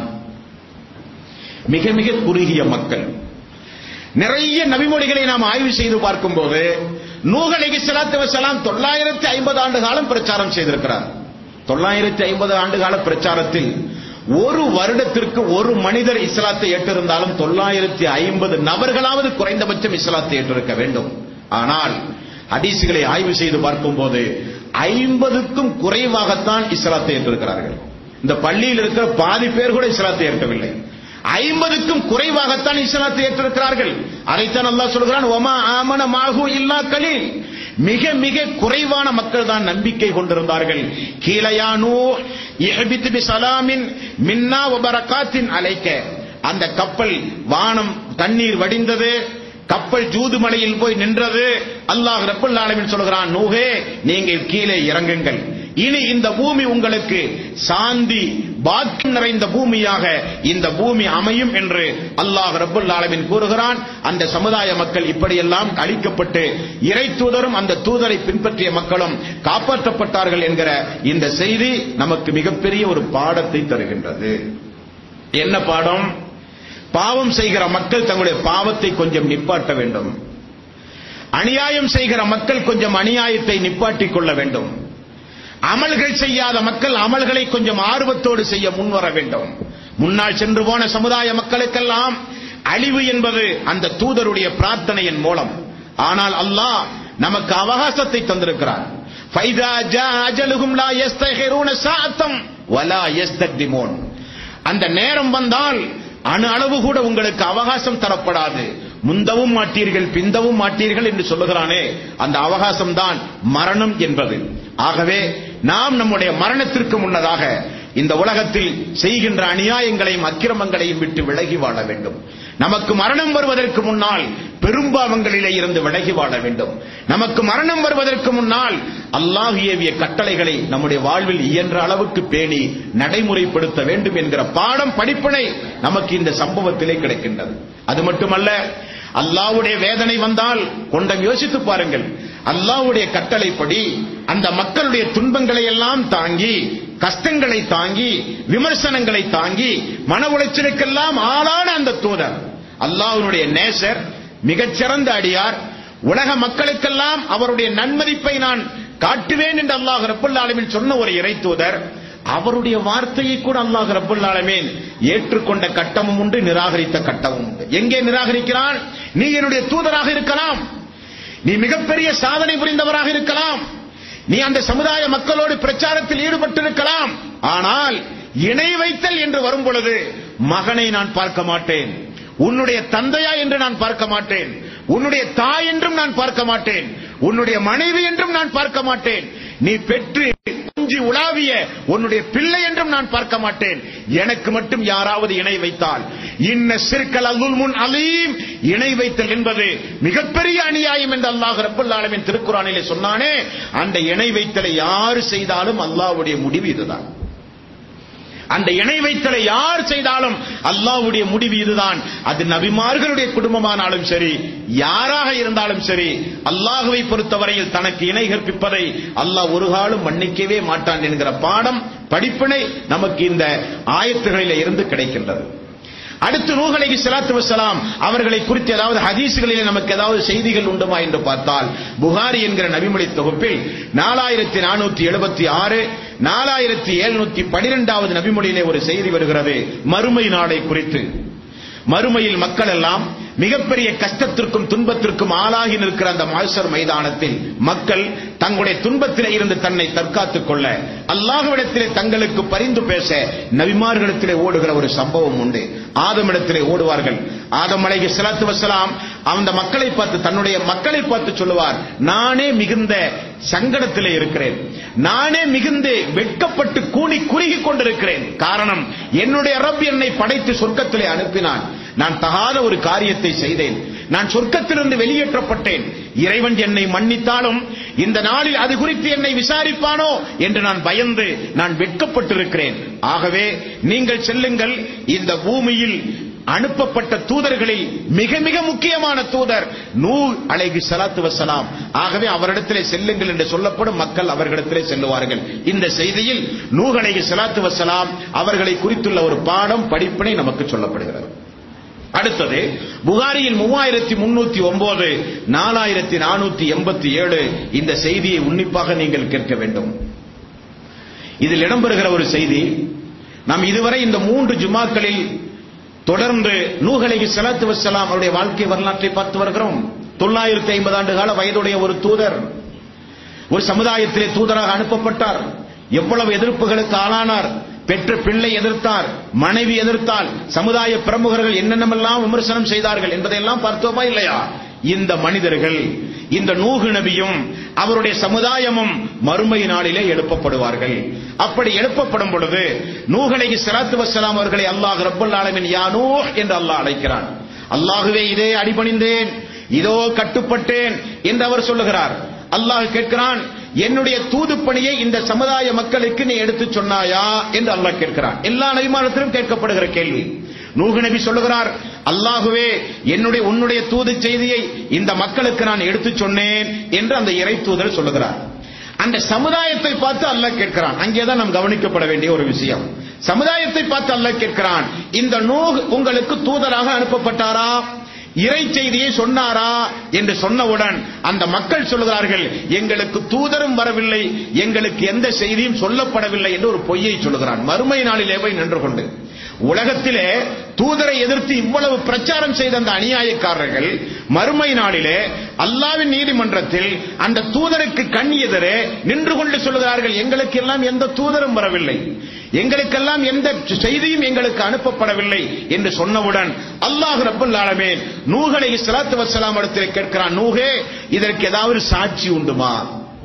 மிக மிக குறுகிய மக்கள் நிறைய நபிமொழிகளை நாம் ஆய்வு செய்து பார்க்கும்போது நூஹ் அலைஹி ஸலாத்து வஸலாம் தொள்ளாயிரத்தி ஐம்பது ஆண்டு காலம் பிரச்சாரம் செய்திருக்கிறார் தொள்ளாயிரத்தி ஐம்பது ஆண்டு கால பிரச்சாரத்தில் ஒரு வருடத்திற்கு ஒரு மனிதர் இஸ்லாத்தை ஏற்றிருந்தாலும் தொள்ளாயிரத்தி ஐம்பது நபர்களாவது குறைந்தபட்சம் இஸ்லாத்தை ஏற்றிருக்க வேண்டும் ஆனால் ஹதீசுகளை ஆய்வு செய்து பார்க்கும்போது ஐம்பதுக்கும் குறைவாகத்தான் இஸ்லாத்தை ஏற்றிருக்கிறார்கள் இந்த பள்ளியில் இருக்கிற பாதி பேர் கூட இஸ்லாத்தை ஏற்கவில்லை ஐம்பதுக்கும் குறைவாகத்தான் இஸ்லாத்தை ஏற்றிருக்கிறார்கள் அதைத்தான் அல்லாஹ் சொல்கிறான் ஒமா ஆமன மாகு இல்லா கலீல் மிக மிக குறைவான மக்கள் தான் நம்பிக்கை கொண்டிருந்தார்கள் கீழையானு இஹ்பித் பி சலாமின் மின்னா வபரகாத்தின் அலைக்க அந்த கப்பல் வானம் தண்ணீர் வடிந்தது கப்பல் ஜூது மலையில் போய் நின்றது அல்லாஹ் ரப்பல் ஆலமீன் சொல்கிறான் நூஹே நீங்கள் கீழே இறங்குங்கள் இனி இந்த பூமி உங்களுக்கு சாந்தி பாக்கியம் நிறைந்த பூமியாக இந்த பூமி அமையும் என்று அல்லாஹ் ரப்பல் ஆலமீன் கூறுகிறான் அந்த சமுதாய மக்கள் இப்படியெல்லாம் அழிக்கப்பட்டு இறை தூதரும் அந்த தூதரை பின்பற்றிய மக்களும் காப்பாற்றப்பட்டார்கள் என்கிற இந்த செய்தி நமக்கு மிகப்பெரிய ஒரு பாடத்தை தருகின்றது என்ன பாடம் பாவம் செய்கிற மக்கள் தங்களுடைய பாவத்தை கொஞ்சம் நிப்பாட்ட வேண்டும் அநியாயம் செய்கிற மக்கள் கொஞ்சம் அநியாயத்தை நிப்பாட்டிக் கொள்ள வேண்டும் அமல்கள் செய்யாத மக்கள் அமல்களை கொஞ்சம் ஆர்வத்தோடு செய்ய முன்வர வேண்டும் முன்னால் சென்று போன சமுதாய மக்களுக்கெல்லாம் அழிவு என்பது அந்த தூதருடைய பிரார்த்தனையின் மூலம் ஆனால் அல்லாஹ் நமக்கு அவகாசத்தை தந்திருக்கிறார் ஃபைதா ஜா அஜலுஹும் லா யஸ்தகிரூன சாஅத்தம் வலா யஸ்தக்திமூன் அந்த நேரம் வந்தால் அணு அளவு கூட உங்களுக்கு அவகாசம் தரப்படாது முந்தவும் மாட்டீர்கள் பிந்தவும் மாட்டீர்கள் என்று சொல்லுகிறானே அந்த அவகாசம் தான் மரணம் என்பது ஆகவே நாம் நம்முடைய மரணத்திற்கு முன்னதாக இந்த உலகத்தில் செய்கின்ற அநியாயங்களையும் அக்கிரமங்களையும் விட்டு விலகி வாழ வேண்டும் நமக்கு மரணம் வருவதற்கு முன்னால் பெரும்பாவங்களிலே இருந்து விலகி வாழ வேண்டும் நமக்கு மரணம் வருவதற்கு முன்னால் அல்லாஹ் ஏவிய கட்டளைகளை நம்முடைய வாழ்வில் இயன்ற அளவுக்கு பேணி நடைமுறைப்படுத்த வேண்டும் என்கிற பாடம் படிப்பினை நமக்கு இந்த சம்பவத்திலே கிடைக்கின்றது அது மட்டுமல்ல அல்லாஹ்வுடைய வேதனை வந்தால் கொண்டம் யோசித்து பாருங்கள் அல்லாஹ்வுடைய கட்டளைப்படி அந்த மக்களுடைய துன்பங்களை எல்லாம் தாங்கி கஷ்டங்களை தாங்கி விமர்சனங்களை தாங்கி மன உளைச்சலுக்கெல்லாம் ஆளான அந்த தூதர் அல்லாஹ்வுடைய நேசர் மிகச்சிறந்த அடியார் உலக மக்களுக்கெல்லாம் அவருடைய நன்மதிப்பை நான் காட்டுவேன் என்று அல்லாஹ் ரப்பல் ஆலமீன் சொன்ன ஒரு இறை தூதர் அவருடைய வார்த்தையை கூட அல்லாஹ் ரப்பல் ஆலமீன் ஏற்றுக்கொண்ட கட்டமும் உண்டு நிராகரித்த கட்டமும் உண்டு எங்கே நிராகரிக்கிறான் நீ என்னுடைய தூதராக இருக்கலாம் நீ மிகப்பெரிய சாதனை புரிந்தவராக இருக்கலாம் நீ அந்த சமுதாய மக்களோடு பிரச்சாரத்தில் ஈடுபட்டிருக்கலாம் ஆனால் இணை வைத்தல் என்று வரும் பொழுது மகனை நான் பார்க்க மாட்டேன் உன்னுடைய தந்தையா என்று நான் பார்க்க மாட்டேன் உன்னுடைய தாய் என்றும் நான் பார்க்க மாட்டேன் உன்னுடைய மனைவி என்றும் நான் பார்க்க மாட்டேன் நீ பெற்று கொஞ்ச கொஞ்சி உலாவிய உன்னுடைய பிள்ளை என்றும் நான் பார்க்க மாட்டேன் எனக்கு மட்டும் யாராவது இணை வைத்தால் இன்ன சிற்கல் அல்லுல் முன் அலீம் இணை வைத்தல் என்பது மிகப்பெரிய அநியாயம் என்று அல்லாஹ் ரப்பல் ஆலமின் திருக்குறானிலே சொன்னானே அந்த இணை வைத்தலை யாரு செய்தாலும் அல்லாஹ்வுடைய முடிவு இதுதான் அந்த இணை வைத்தலை யார் செய்தாலும் அல்லாஹ்வுடைய முடிவு இதுதான் அது நபிமார்களுடைய குடும்பமானாலும் சரி யாராக இருந்தாலும் சரி அல்லாஹுவை பொறுத்தவரையில் தனக்கு இணை கற்பிப்பதை அல்லாஹ் ஒரு காலம் மன்னிக்கவே மாட்டான் என்கிற பாடம் படிப்பினை நமக்கு இந்த ஆயத்துகளிலே இருந்து கிடைக்கின்றது அடுத்து நூஹ் அலைஹி ஸலாத்து வஸலாம் அவர்களை குறித்து ஏதாவது ஹதீஸ்களிலே நமக்கு ஏதாவது செய்திகள் உண்டுமா என்று பார்த்தால் புகாரி என்கிற நபிமொழி தொகுப்பில் நாலாயிரத்தி நானூத்தி எழுபத்தி ஆறு நாலாயிரத்தி எழுநூத்தி பனிரெண்டாவது நபிமொழியிலே ஒரு செய்தி வருகிறது மறுமை நாளை குறித்து மறுமையில் மக்கள் எல்லாம் மிகப்பெரிய கஷ்டத்திற்கும் துன்பத்திற்கும் ஆளாகி நிற்கிற அந்த மாய்சர் மைதானத்தில் மக்கள் தங்களுடைய துன்பத்திலே இருந்து தன்னை தற்காத்துக் கொள்ள அல்லாஹ்விடத்திலே தங்களுக்கு பரிந்து பேச நபிமார்களிடத்திலே ஓடுகிற ஒரு சம்பவம் உண்டு ஆதமிடத்திலே ஓடுவார்கள் ஆதம் அலைஹி ஸலாத்து வஸலாம் அந்த மக்களை பார்த்து தன்னுடைய மக்களை பார்த்து சொல்லுவார் நானே மிகுந்த சங்கடத்திலே இருக்கிறேன் நானே மிகுந்து வெட்கப்பட்டு கூனி குறுகி கொண்டிருக்கிறேன் காரணம் என்னுடைய ரப் என்னை படைத்து சொர்க்கத்திலே அனுப்பினான் நான் தகாத ஒரு காரியத்தை செய்தேன் நான் சொர்க்கத்திலிருந்து வெளியேற்றப்பட்டேன் இறைவன் என்னை மன்னித்தாலும் இந்த நாளில் அது குறித்து என்னை விசாரிப்பானோ என்று நான் பயந்து நான் வெட்கப்பட்டிருக்கிறேன் ஆகவே நீங்கள் செல்லுங்கள் இந்த பூமியில் அனுப்பப்பட்ட தூதர்களில் மிக மிக முக்கியமான தூதர் நூ அலைஹி ஸலாத்து வஸலாம் ஆகவே அவரிடத்திலே செல்லுங்கள் என்று சொல்லப்படும் மக்கள் அவர்களிடத்திலே செல்லுவார்கள் இந்த செய்தியில் நூ அலைஹி ஸலாத்து வஸலாம் அவர்களை குறித்துள்ள ஒரு பாடம் படிப்பினை நமக்கு சொல்லப்படுகிறது அடுத்தது புகாரியில் மூவாயிரத்தி முன்னூத்தி ஒன்பது நாலாயிரத்தி நானூத்தி எண்பத்தி ஏழு இந்த செய்தியை உன்னிப்பாக நீங்கள் கேட்க வேண்டும் இதில் இடம்பெறுகிற ஒரு செய்தி நாம் இதுவரை இந்த மூன்று ஜுமாக்களில் தொடர்ந்து நூகலைக்கு செலாத்து வசலாம் அவருடைய வாழ்க்கை வரலாற்றை பார்த்து வருகிறோம் தொள்ளாயிரத்தி ஐம்பது ஆண்டு கால வயதுடைய ஒரு தூதர் ஒரு சமுதாயத்திலே தூதராக அனுப்பப்பட்டார் எவ்வளவு எதிர்ப்புகளுக்கு ஆளானார் பெற்ற பிள்ளை எதிர்த்தார் மனைவி எதிர்த்தால் சமுதாய பிரமுகர்கள் என்னென்னமெல்லாம் விமர்சனம் செய்தார்கள் என்பதையெல்லாம் பார்த்தோமா இல்லையா இந்த மனிதர்கள் இந்த நூகு நபியும் அவருடைய சமுதாயமும் மறுமை நாளிலே எழுப்பப்படுவார்கள் அப்படி எழுப்பப்படும் பொழுது நூகலைக்கு சிராத்து வசலாம் அவர்களை அல்லாஹ் ரப்பல் ஆலமின் யா நூஹ் என்று அல்லாஹ் அழைக்கிறான் அல்லாஹுவே இதே அடிபணிந்தேன் இதோ கட்டுப்பட்டேன் என்று அவர் சொல்லுகிறார் அல்லாஹ் கேட்கிறான் என்னுடைய தூது பணியை இந்த சமுதாய மக்களுக்கு நீ எடுத்து சொன்னாயா என்று அல்லாஹ் கேட்கிறான் எல்லா நபிமானத்திலும் கேட்கப்படுகிற கேள்வி நூகு நபி சொல்லுகிறார் அல்லாஹுவே என்னுடைய உன்னுடைய தூது செய்தியை இந்த மக்களுக்கு நான் எடுத்து சொன்னேன் என்று அந்த இறை தூதர் சொல்லுகிறார் அந்த சமுதாயத்தை பார்த்து அல்லாஹ் கேட்கிறான் அங்கேதான் நாம் கவனிக்கப்பட வேண்டிய ஒரு விஷயம் சமுதாயத்தை பார்த்து அல்லாஹ் கேட்கிறான் இந்த நூஹ் உங்களுக்கு தூதராக அனுப்பப்பட்டாரா இறை செய்தியை சொன்னாரா என்று சொன்னவுடன் அந்த மக்கள் சொல்லுகிறார்கள் எங்களுக்கு தூதரும் வரவில்லை எங்களுக்கு எந்த செய்தியும் சொல்லப்படவில்லை என்று ஒரு பொய்யை சொல்லுகிறான் மறுமை நாளிலே போய் நின்று கொண்டு உலகத்திலே தூதரை எதிர்த்து இவ்வளவு பிரச்சாரம் செய்த அந்த அநியாயக்காரர்கள் மறுமை நாளிலே அல்லாவின் நீதிமன்றத்தில் அந்த தூதருக்கு கண் எதிரே நின்று கொண்டு சொல்லுகிறார்கள் எங்களுக்கு எல்லாம் எந்த தூதரும் வரவில்லை எங்களுக்கெல்லாம் எந்த செய்தியும் எங்களுக்கு அனுப்பப்படவில்லை என்று சொன்னவுடன் அல்லாஹ் ரப்பல் ஆலமீன் நூகலை சலாத்து வசலாம் இடத்தில் கேட்கிறான் நூகே இதற்கு ஏதாவது சாட்சி உண்டுமா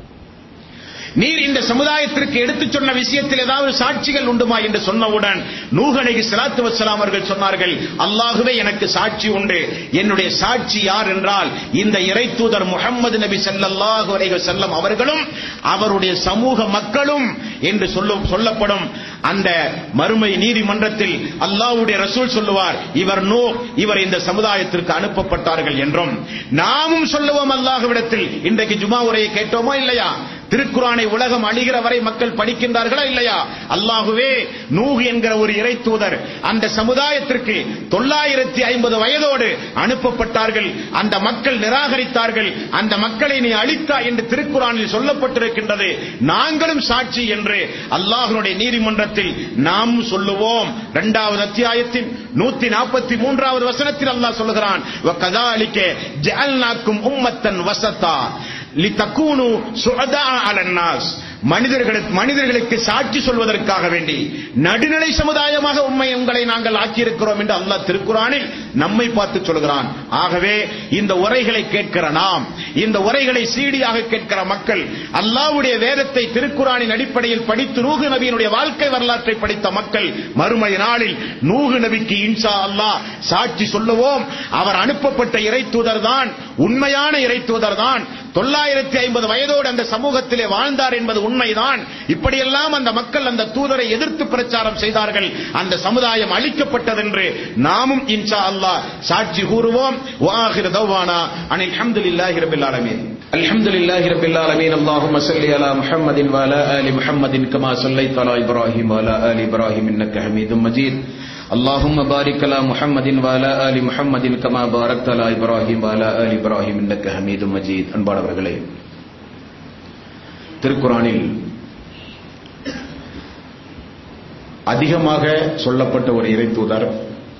நீர் இந்த சமுதாயத்திற்கு எடுத்துச் சொன்ன விஷயத்தில் ஏதாவது சாட்சிகள் உண்டுமா என்று சொன்னவுடன் நூகனைக்கு சலாத்து வசலாம் அவர்கள் சொன்னார்கள் அல்லாஹுவே எனக்கு சாட்சி உண்டு என்னுடைய சாட்சி யார் என்றால் இந்த இறை தூதர் முகமது நபி ஸல்லல்லாஹு அலைஹி வஸல்லம் அவர்களும் அவருடைய சமூக மக்களும் என்று சொல்லும் சொல்லப்படும் அந்த மறுமை நீதிமன்றத்தில் அல்லாஹ்வுடைய ரசூல் சொல்லுவார் இவர் நூ இவர் இந்த சமுதாயத்திற்கு அனுப்பப்பட்டார்கள் என்றும் நாமும் சொல்லுவோம் அல்லாஹ்விடத்தில் இன்றைக்கு ஜுமா உரையை கேட்டோமா இல்லையா திருக்குறானை உலகம் அழிகிற வரை மக்கள் படிக்கின்றார்களா இல்லையா அல்லாஹுவே நூகு என்கிற ஒரு இறை தூதர் அந்த சமுதாயத்திற்கு தொள்ளாயிரத்தி ஐம்பது வயதோடு அனுப்பப்பட்டார்கள் அந்த மக்கள் நிராகரித்தார்கள் அந்த மக்களை நீ அழித்தா என்று திருக்குறானில் சொல்லப்பட்டிருக்கின்றது நாங்களும் சாட்சி என்று அல்லாஹனுடைய நீதிமன்றத்தில் நாம் சொல்லுவோம் இரண்டாவது அத்தியாயத்தின் நூத்தி நாற்பத்தி மூன்றாவது வசனத்தில் அல்லாஹ் சொல்லுகிறான் கதாலிக்க ஜஅல்நாக்கும் உம்மத்தன் வசத்தா லிதகூனு சுஅதா அலன்னாஸ் மனிதர்களுக்கு மனிதர்களுக்கு சாட்சி சொல்வதற்காக வேண்டி நடுநிலை சமுதாயமாக உண்மை உங்களை நாங்கள் ஆக்கியிருக்கிறோம் என்று அல்லாஹ் திருக்குறானில் நம்மை பார்த்து சொல்கிறான் ஆகவே இந்த உரைகளை கேட்கிற நாம் இந்த உரைகளை சீடியாக கேட்கிற மக்கள் அல்லாஹ்வுடைய வேதத்தை திருக்குறானின் அடிப்படையில் படித்து நூகு நபியினுடைய வாழ்க்கை வரலாற்றை படித்த மக்கள் மறுமை நாளில் நூகு நபிக்கு இன்ஷா அல்லாஹ் சாட்சி சொல்லுவோம் அவர் அனுப்பப்பட்ட இறை தான் உண்மையான இறை தான் தொள்ளாயிரத்தி ஐம்பது வயதோடு அந்த சமூகத்திலே வாழ்ந்தார் என்பது உண்மைதான் இப்படியெல்லாம் அந்த மக்கள் அந்த தூதரை எதிர்த்து பிரச்சாரம் செய்தார்கள் அந்த சமுதாயம் அழிக்கப்பட்டதென்று நாமும் இன்ஷா அல்லாஹ் சாட்சி கூறுவோம் வாஹிர தௌவானா அனில் ஹம்துலில்லாஹி ரபில் ஆலமீன் الحمد لله رب العالمين اللهم صل على محمد وعلى آل محمد كما صليت على إبراهيم وعلى آل إبراهيم إنك حميد مجيد اللهم بارك على محمد وعلى آل محمد كما باركت على إبراهيم وعلى آل إبراهيم إنك حميد مجيد அன்பானவர்களே திருக்குறானில் அதிகமாக சொல்லப்பட்ட ஒரு இறைத்தூதர்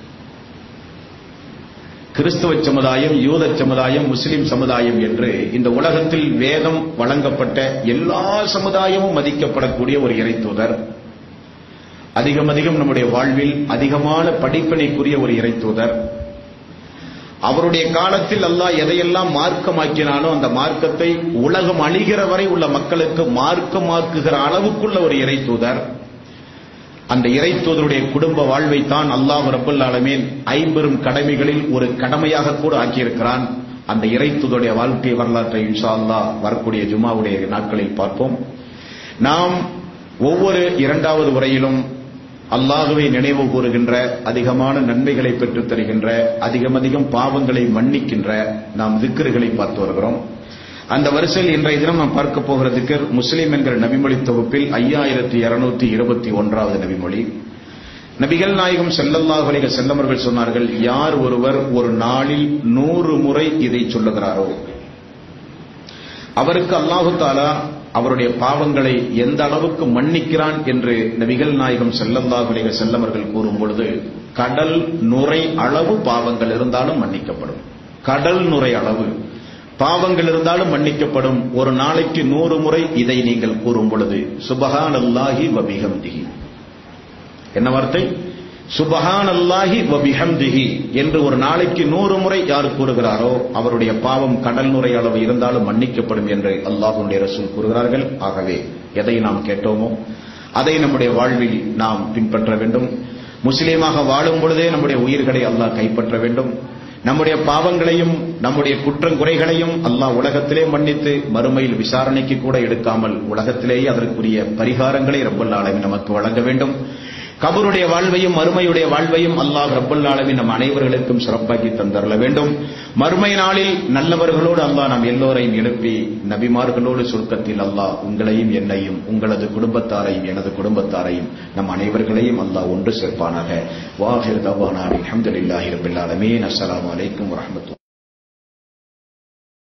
கிறிஸ்தவ சமுதாயம் யூத சமுதாயம் முஸ்லிம் சமுதாயம் என்று இந்த உலகத்தில் வேதம் வழங்கப்பட்ட எல்லா சமுதாயமும் மதிக்கப்படக்கூடிய ஒரு இறைத்தூதர் அதிகம் அதிகம் நம்முடைய வாழ்வில் அதிகமான படிப்பினைக்குரிய ஒரு இறைத்தூதர் அவருடைய காலத்தில் அல்லாஹ் எதையெல்லாம் மார்க்கமாக்கினானோ அந்த மார்க்கத்தை உலகம் அழிகிற வரை உள்ள மக்களுக்கு மார்க்கமாக்குகிற அளவுக்குள்ள ஒரு இறைத்தூதர் அந்த இறைத்தூதருடைய குடும்ப வாழ்வை தான் அல்லாஹ் ரபுல் ஆலமீன் ஐம்பெரும் கடமைகளில் ஒரு கடமையாக கூட ஆக்கியிருக்கிறான் அந்த இறைத்தூதருடைய வாழ்க்கை வரலாற்றை இன்ஷா அல்லாஹ் வரக்கூடிய ஜுமாவுடைய நாட்களில் பார்ப்போம் நாம் ஒவ்வொரு இரண்டாவது உரையிலும் அல்லாஹுவை நினைவு கூறுகின்ற அதிகமான நன்மைகளை பெற்றுத் தருகின்ற அதிகம் அதிகம் பாவங்களை மன்னிக்கின்ற நாம் திக்கர்களை பார்த்து வருகிறோம் அந்த வரிசையில் இன்றைய தினம் நாம் பார்க்க போகிற திக்கர் முஸ்லீம் என்கிற நபிமொழி தொகுப்பில் ஐயாயிரத்தி இருநூத்தி இருபத்தி ஒன்றாவது நபிமொழி நபிகள் நாயகம் செல்லல்லாஹு அலைஹி செல்லமர்கள் சொன்னார்கள் யார் ஒருவர் ஒரு நாளில் நூறு முறை இதை சொல்லுகிறாரோ அவருக்கு அல்லாஹு தாலா அவருடைய பாவங்களை எந்த அளவுக்கு மன்னிக்கிறான் என்று நபிகள் நாயகம் செல்லல்லாஹு அலைஹி செல்லமர்கள் கூறும் பொழுது கடல் நுரை அளவு பாவங்கள் இருந்தாலும் மன்னிக்கப்படும் கடல் நுரை அளவு பாவங்கள் இருந்தாலும் மன்னிக்கப்படும் ஒரு நாளைக்கு நூறு முறை இதை நீங்கள் கூறும் பொழுது சுபஹான் அல்லாஹி வபிஹம்திஹி என்ன வார்த்தை சுபஹான் அல்லாஹி வபிஹம்திஹி என்று ஒரு நாளைக்கு நூறு முறை யார் கூறுகிறாரோ அவருடைய பாவம் கடல் நுரை அளவு இருந்தாலும் மன்னிக்கப்படும் என்று அல்லாஹுடைய ரசூல் கூறுகிறார்கள் ஆகவே எதை நாம் கேட்டோமோ அதை நம்முடைய வாழ்வில் நாம் பின்பற்ற வேண்டும் முஸ்லீமாக வாழும் பொழுதே நம்முடைய உயிர்களை அல்லாஹ் கைப்பற்ற வேண்டும் நம்முடைய பாவங்களையும் நம்முடைய குற்றங்குறைகளையும் அல்லாஹ் உலகத்திலே மன்னித்து மறுமையில் விசாரணைக்கு கூட எடுக்காமல் உலகத்திலேயே அதற்குரிய பரிகாரங்களை ரப்பல் ஆலமின் நமக்கு வழங்க வேண்டும் கபருடைய வாழ்வையும் மறுமையுடைய வாழ்வையும் அல்லாஹ் ரப்பல் ஆலமின் நம் அனைவர்களுக்கும் சிறப்பாக்கி தந்தரல வேண்டும் மறுமை நாளில் நல்லவர்களோடு அல்லாஹ் நாம் எல்லோரையும் எழுப்பி நபிமார்களோடு சுருக்கத்தில் அல்லாஹ் உங்களையும் என்னையும் உங்களது குடும்பத்தாரையும் எனது குடும்பத்தாரையும் நம் அனைவர்களையும் அல்லாஹ் ஒன்று சேர்ப்பானாக வாஹிர் தவானா அல்ஹம்துலில்லாஹி ரப்பில் ஆலமீன் அஸ்ஸலாமு அலைக்கும் வரஹ்மத்துல்லாஹி